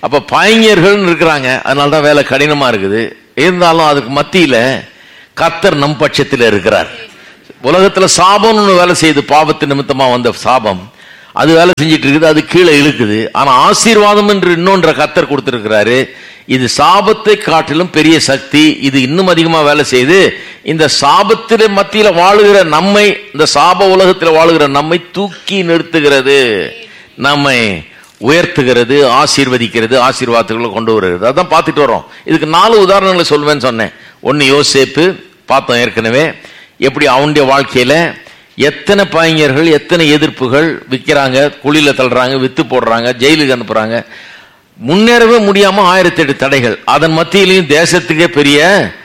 அப்ப பாய்ஞர்கள் இருக்கிறாங்க அதனால தான் வேலை கடினமா இருக்குது இருந்தாலும் அதுக்கு மத்தியில கத்தர் நம் பட்சத்தில் இருக்கிறார் உலகத்துல சாபம்னு ஒண்ணு வேலை செய்யுது பாவத்து நிமித்தமா வந்த சாபம் அது வேலை செஞ்சிட்டு இருக்குது அது கீழே இழுக்குது ஆனா ஆசீர்வாதம் என்று இன்னொன்ற கத்தர் கொடுத்திருக்கிறாரு இது சாபத்தை காட்டிலும் பெரிய சக்தி இது இன்னும் அதிகமா வேலை செய்து இந்த சாபத்தில மத்தியில வாழுகிற நம்மை இந்த சாப உலகத்தில் வாழுகிற நம்மை தூக்கி நிறுத்துகிறது நம்மை உயர்த்துகிறது ஆசீர்வதிக்கிறது ஆசீர்வாதத்துக்குள்ள கொண்டு வருகிறது அதான் பார்த்துட்டு வரோம் இதுக்கு நாலு உதாரணங்களை சொல்வேன்னு சொன்னேன் ஒன்னு யோசேப்பு பார்த்தோம் ஏற்கனவே எப்படி அவனுடைய வாழ்க்கையில எத்தனை பாய்ஞர்கள் எத்தனை எதிர்ப்புகள் விற்கிறாங்க குழியில தள்ளுறாங்க வித்து போடுறாங்க ஜெயிலுக்கு அனுப்புறாங்க முன்னேறவே முடியாம ஆயிரத்தி எட்டு தடைகள் அதன் மத்தியிலையும் தேசத்துக்கே பெரிய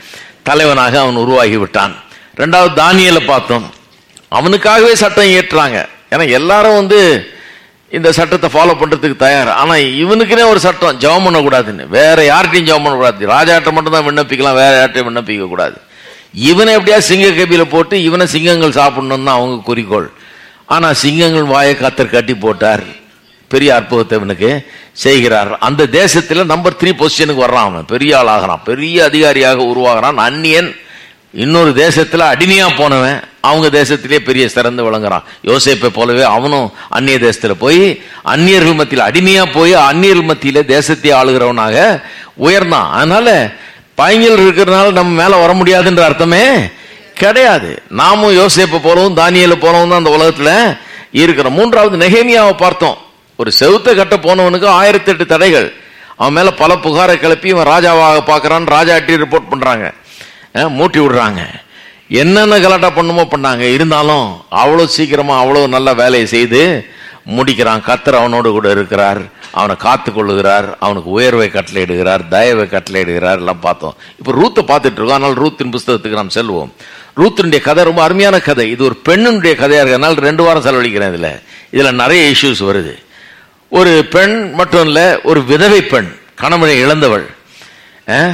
தலைவனாக அவன் உருவாகி விட்டான் ரெண்டாவது தானியலை பார்த்தோம் அவனுக்காகவே சட்டம் இயற்றுறாங்க ஏன்னா எல்லாரும் வந்து இந்த சட்டத்தை ஃபாலோ பண்றதுக்கு தயார் ஆனா இவனுக்குனே ஒரு சட்டம் ஜெபம் பண்ணக்கூடாதுன்னு வேற யார்கிட்டையும் ஜெபம் பண்ணக்கூடாது ராஜாட்ட மட்டும் தான் விண்ணப்பிக்கலாம் வேற யார்ட்டையும் விண்ணப்பிக்க கூடாது இவனை எப்படியா சிங்க கபியில போட்டு இவனை சிங்கங்கள் சாப்பிடணும் தான் அவங்க குறிக்கோள் ஆனா சிங்கங்கள் வாயை கத்தர் கட்டி போட்டார் பெரிய அற்புதத்தை இவனுக்கு செய்கிறார் அந்த தேசத்துல நம்பர் த்ரீ பொசிஷனுக்கு வர்றான் அவன் பெரிய ஆள் ஆகிறான் பெரிய அதிகாரியாக உருவாகிறான் அந்நியன் இன்னொரு தேசத்துல அடிமையா போனவன் அவங்க தேசத்திலே பெரிய சிறந்து விளங்குறான் யோசேப்பை போலவே அவனும் அந்நிய தேசத்துல போய் அந்நியர்கள் மத்தியில் அடிமையா போய் அந்நியர்கள் மத்தியில தேசத்தை ஆளுகிறவனாக உயர்ந்தான் அதனால பையங்கள் இருக்கிறதுனால நம்ம மேல வர முடியாதுன்ற அர்த்தமே கிடையாது நாமும் யோசேப்பை போலவும் தானியல போலவும் தான் அந்த உலகத்துல இருக்கிறோம் மூன்றாவது நெகேமியாவை பார்த்தோம் ஒரு செவுத்த கட்ட போனவனுக்கு ஆயிரத்தி எட்டு தடைகள் அவன் மேல பல புகாரை கிளப்பி இவன் ராஜாவாக பார்க்கறான் ராஜாட்டி ரிப்போர்ட் பண்றாங்க அஹ், மூட்டி விடுறாங்க என்னென்ன கலாட்டா பண்ணுமோ பண்ணாங்க இருந்தாலும் அவ்வளவு சீக்கிரமா அவ்வளவு நல்ல வேலையை செய்து முடிக்கிறான் கத்தர் அவனோடு கூட இருக்கிறார் அவனை காத்து கொள்ளுகிறார் அவனுக்கு உயர்வை கட்டளையிடுகிறார் தயவை கட்டளையிடுகிறார் எல்லாம் பார்த்தோம் இப்போ ரூத்தை பார்த்துட்டு இருக்கோம் ஆனால் ரூத்தின் புஸ்தகத்துக்கு நாம் செல்வோம் ரூத்தினுடைய கதை ரொம்ப அருமையான கதை இது ஒரு பெண்ணுடைய கதையா இருக்கிறதுனால ரெண்டு வாரம் செலவழிக்கிறேன் இதுல இதுல நிறைய இஷ்யூஸ் வருது ஒரு பெண் மட்டும் இல்ல ஒரு விதவை பெண் கணவனை இழந்தவள் அஹ்,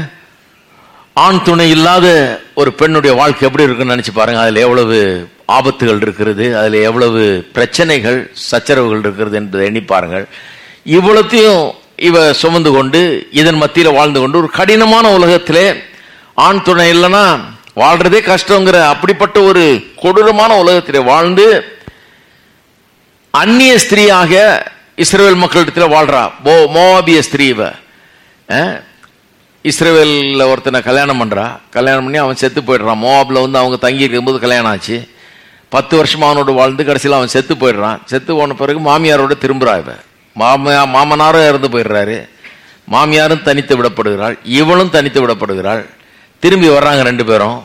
ஆண் துணை இல்லாத ஒரு பெண்ணுடைய வாழ்க்கை எப்படி இருக்குன்னு நினைச்சு பாருங்க அதுல எவ்வளவு ஆபத்துகள் இருக்கிறது அதுல எவ்வளவு பிரச்சனைகள் சச்சரவுகள் இருக்கிறது என்பதை எண்ணி பாருங்கள் இவ்வளத்தையும் இவ சுமந்து கொண்டு இதன் மத்தியில வாழ்ந்து கொண்டு ஒரு கடினமான உலகத்திலே ஆண் துணை இல்லைன்னா வாழ்றதே கஷ்டங்கிற அப்படிப்பட்ட ஒரு கொடூரமான உலகத்திலே வாழ்ந்து அந்நிய ஸ்திரீயாக இஸ்ரேல் மக்களிடத்தில் வாழ்றா மோ மோவாபிய ஸ்திரீ இவ அஹ், இஸ்ரேவேல்ல ஒருத்தனை கல்யாணம் பண்றா கல்யாணம் பண்ணி அவன் செத்து போயிடுறான் மோவாப்ல வந்து அவங்க தங்கி இருக்கும்போது கல்யாணம் ஆச்சு பத்து வருஷமா அவனோட வாழ்ந்து கடைசியில் அவன் செத்து போயிடுறான் செத்து போன பிறகு மாமியாரோட திரும்புறா இவ மாமியா மாமனாரும் இறந்து போயிடுறாரு மாமியாரும் தனித்து விடப்படுகிறாள் இவளும் தனித்து விடப்படுகிறாள் திரும்பி வர்றாங்க ரெண்டு பேரும்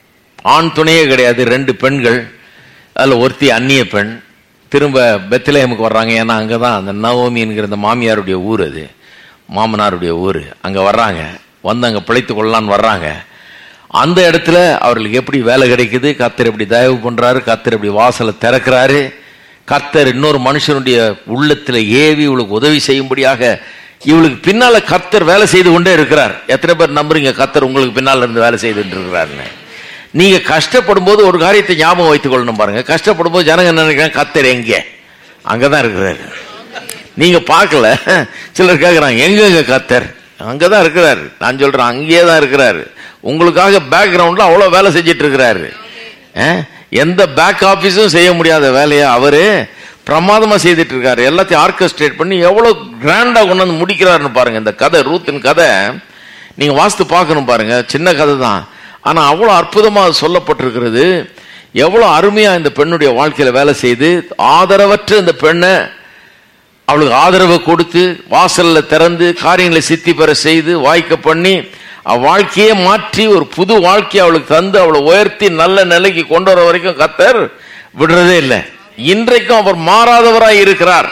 ஆண் துணையே கிடையாது ரெண்டு பெண்கள் அதில் ஒருத்தி அந்நிய பெண் திரும்ப பெத்லேமுக்கு வர்றாங்க ஏன்னா அங்கே தான் அந்த நவோமி என்கிற அந்த மாமியாருடைய ஊர் அது மாமனாருடைய ஊர் அங்கே வர்றாங்க வந்து அங்கே பிழைத்து கொள்ளலான்னு வர்றாங்க அந்த இடத்துல அவர்களுக்கு எப்படி வேலை கிடைக்குது கத்தர் எப்படி தயவு பண்றாரு கத்தர் எப்படி வாசலை திறக்கிறாரு கர்த்தர் இன்னொரு மனுஷனுடைய உள்ளத்துல ஏவி இவளுக்கு உதவி செய்யும்படியாக இவளுக்கு பின்னால கர்த்தர் வேலை செய்து கொண்டே இருக்கிறார் எத்தனை பேர் நம்புறீங்க கர்த்தர் உங்களுக்கு பின்னால இருந்து வேலை செய்துட்டு இருக்கிறாருன்னு நீங்க கஷ்டப்படும் போது ஒரு காரியத்தை ஞாபகம் வைத்துக் கொள்ளணும் பாருங்க கஷ்டப்படும் போது ஜனங்க என்ன நினைக்கிறாங்க கர்த்தர் எங்கே அங்கதான் இருக்கிறாரு நீங்க பார்க்கல சிலர் கேட்கறாங்க எங்க எங்க கர்த்தர் அங்கதான் இருக்கிறாரு நான் சொல்றேன் அங்கேயே தான் இருக்கிறாரு உங்களுக்காக பேக்ரவுண்ட்ல அவ்வளவு வேலை செஞ்சிட்டு இருக்கிறாரு அஹ், எந்த பேக் ஆபீஸும் செய்ய முடியாத வேலையை அவரு பிரமாதமா செய்துட்டு இருக்காரு எல்லாத்தையும் ஆர்கஸ்ட்ரேட் பண்ணி எவ்வளவு கிராண்டா கொண்டு வந்து முடிக்கிறாருன்னு பாருங்க இந்த கதை ரூத்தின் கதை நீங்க வாஸ்து பார்க்கணும் பாருங்க சின்ன கதை தான் ஆனா அவ்வளவு அற்புதமா அது சொல்லப்பட்டிருக்கிறது எவ்வளவு அருமையா இந்த பெண்ணுடைய வாழ்க்கையில வேலை செய்து ஆதரவற்ற இந்த பெண்ணை அவளுக்கு ஆதரவை கொடுத்து வாசல்ல திறந்து காரியங்களை சித்தி பெற செய்து வாய்க்க பண்ணி அவ வாழ்க்கையே மாற்றி ஒரு புது வாழ்க்கையை அவளுக்கு தந்து அவளை உயர்த்தி நல்ல நிலைக்கு கொண்டு வர வரைக்கும் கத்தர் விடுறதே இல்லை இன்றைக்கும் அவர் மாறாதவராய் இருக்கிறார்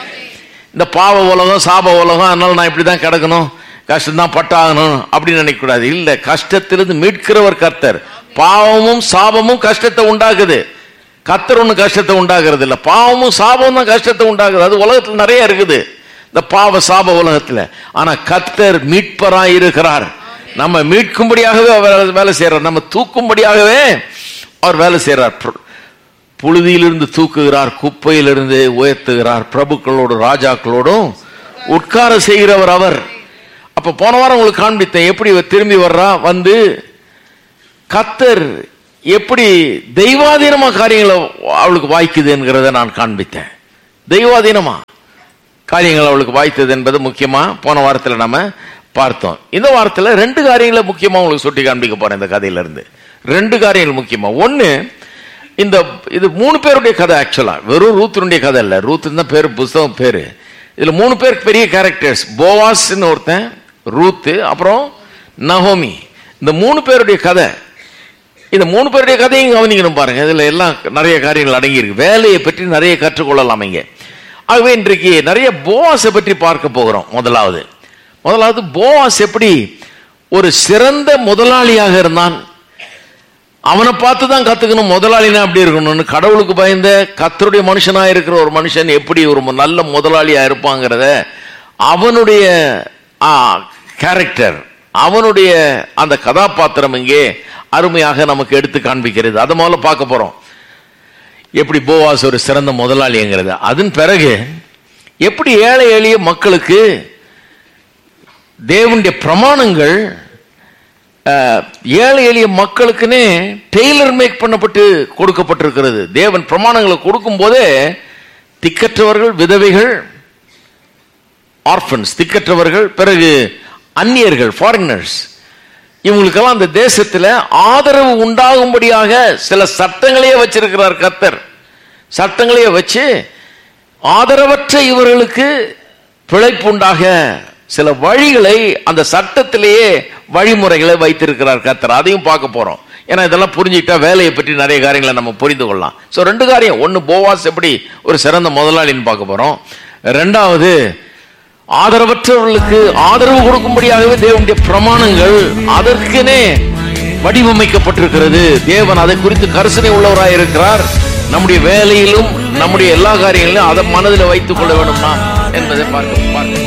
இந்த பாவ உலகம் சாப உலகம் அதனால நான் இப்படிதான் கிடக்கணும் கஷ்டம்தான் பட்டாகணும் அப்படின்னு நினைக்க கூடாது இல்ல கஷ்டத்திலிருந்து மீட்கிறவர் கர்த்தர் பாவமும் சாபமும் கஷ்டத்தை உண்டாக்குது கர்த்தர் ஒண்ணு கஷ்டத்தை உண்டாக்குறது இல்ல பாவமும் சாபமும் தான் கஷ்டத்தை உண்டாக்குது அது உலகத்துல நிறைய இருக்குது இந்த பாவ சாப உலகத்துல ஆனா கர்த்தர் மீட்பராய் இருக்கிறார் நம்ம மீட்கும்படியாகவே அவர் வேலை செய்யறார் நம்ம தூக்கும்படியாகவே அவர் வேலை செய்யறார் பு- புழுதியிலிருந்து தூக்குகிறார் குப்பையிலிருந்து உயர்த்துகிறார் பிரபுக்களோடு ராஜாக்களோடும் உட்கார செய்கிறவர் அவர் அப்ப போன வாரம் உங்களுக்கு காண்பித்தேன் எப்படி இவ திரும்பி வர்றா வந்து கத்தர் எப்படி தெய்வாதீனமா காரியங்களை அவளுக்கு வாய்க்குதுங்கிறத நான் காண்பித்தேன் தெய்வாதீனமா காரியங்கள் அவளுக்கு வாய்த்தது என்பது முக்கியமா போன வாரத்தில் நம்ம பார்த்தோம் இந்த வாரத்தில் ரெண்டு காரியங்களை முக்கியமா உங்களுக்கு சுட்டி காண்பிக்க போறேன் இந்த கதையில இருந்து ரெண்டு காரியங்கள் முக்கியமா ஒன்னு இந்த இது மூணு பேருடைய கதை ஆக்சுவலா வெறும் ரூத்தினுடைய கதை இல்ல ரூத் தான் பேரு புஸ்தகம் பேரு இதுல மூணு பேர் பெரிய கேரக்டர்ஸ் போவாஸ்ன்னு ஒருத்தன் ரூத்து அப்புறம் நஹோமி இந்த மூணு பேருடைய கதை இந்த மூணு பேருடைய கதையும் கவனிக்கணும் பாருங்க இதுல எல்லாம் நிறைய காரியங்கள் அடங்கி இருக்கு வேலையை பற்றி நிறைய கற்றுக்கொள்ளலாம் இங்க ஆகவே இன்றைக்கு நிறைய போவாஸை பற்றி பார்க்க போகிறோம் முதலாவது முதலாவது போவாஸ் எப்படி ஒரு சிறந்த முதலாளியாக இருந்தான் அவனை பார்த்து தான் கத்துக்கணும் முதலாளினா அப்படி இருக்கணும்னு கடவுளுக்கு பயந்த கத்தருடைய மனுஷனா இருக்கிற ஒரு மனுஷன் எப்படி ஒரு நல்ல முதலாளியா இருப்பாங்கிறத அவனுடைய கேரக்டர் அவனுடைய அந்த கதாபாத்திரம் இங்கே அருமையாக நமக்கு எடுத்து காண்பிக்கிறது அதை முதல்ல பார்க்க போறோம் எப்படி போவாஸ் ஒரு சிறந்த முதலாளிங்கிறது அதன் பிறகு எப்படி ஏழை எளிய மக்களுக்கு தேவனுடைய பிரமாணங்கள் அஹ், ஏழை எளிய மக்களுக்குன்னே டெய்லர் மேக் பண்ணப்பட்டு கொடுக்கப்பட்டிருக்கிறது தேவன் பிரமாணங்களை கொடுக்கும் போதே திக்கற்றவர்கள் விதவைகள் ஆர்ஃபன்ஸ் திக்கற்றவர்கள் பிறகு அந்நியர்கள் ஃபாரினர்ஸ் இவங்களுக்கெல்லாம் அந்த தேசத்துல ஆதரவு உண்டாகும்படியாக சில சட்டங்களையே வச்சிருக்கிறார் கர்த்தர் சட்டங்களையே வச்சு ஆதரவற்ற இவர்களுக்கு பிழைப்பு உண்டாக சில வழிகளை அந்த சட்டத்திலேயே வழிமுறைகளை வைத்திருக்கிறார் கர்த்தர் அதையும் பார்க்க போறோம் ஏன்னா இதெல்லாம் புரிஞ்சுக்கிட்டா வேலையை பற்றி நிறைய காரியங்களை நம்ம புரிந்து கொள்ளலாம் ஸோ ரெண்டு காரியம் ஒன்னு போவாஸ் எப்படி ஒரு சிறந்த முதலாளின்னு பார்க்க போறோம் ரெண்டாவது ஆதரவற்றவர்களுக்கு ஆதரவு கொடுக்கும்படியாகவே தேவனுடைய பிரமாணங்கள் அதற்கெனே வடிவமைக்கப்பட்டிருக்கிறது தேவன் அதை குறித்து கரிசனை உள்ளவராய் இருக்கிறார் நம்முடைய வேலையிலும் நம்முடைய எல்லா காரியங்களிலும் அதை மனதில் வைத்துக் கொள்ள வேண்டும் நாம் என்பதை பார்க்க பார்க்க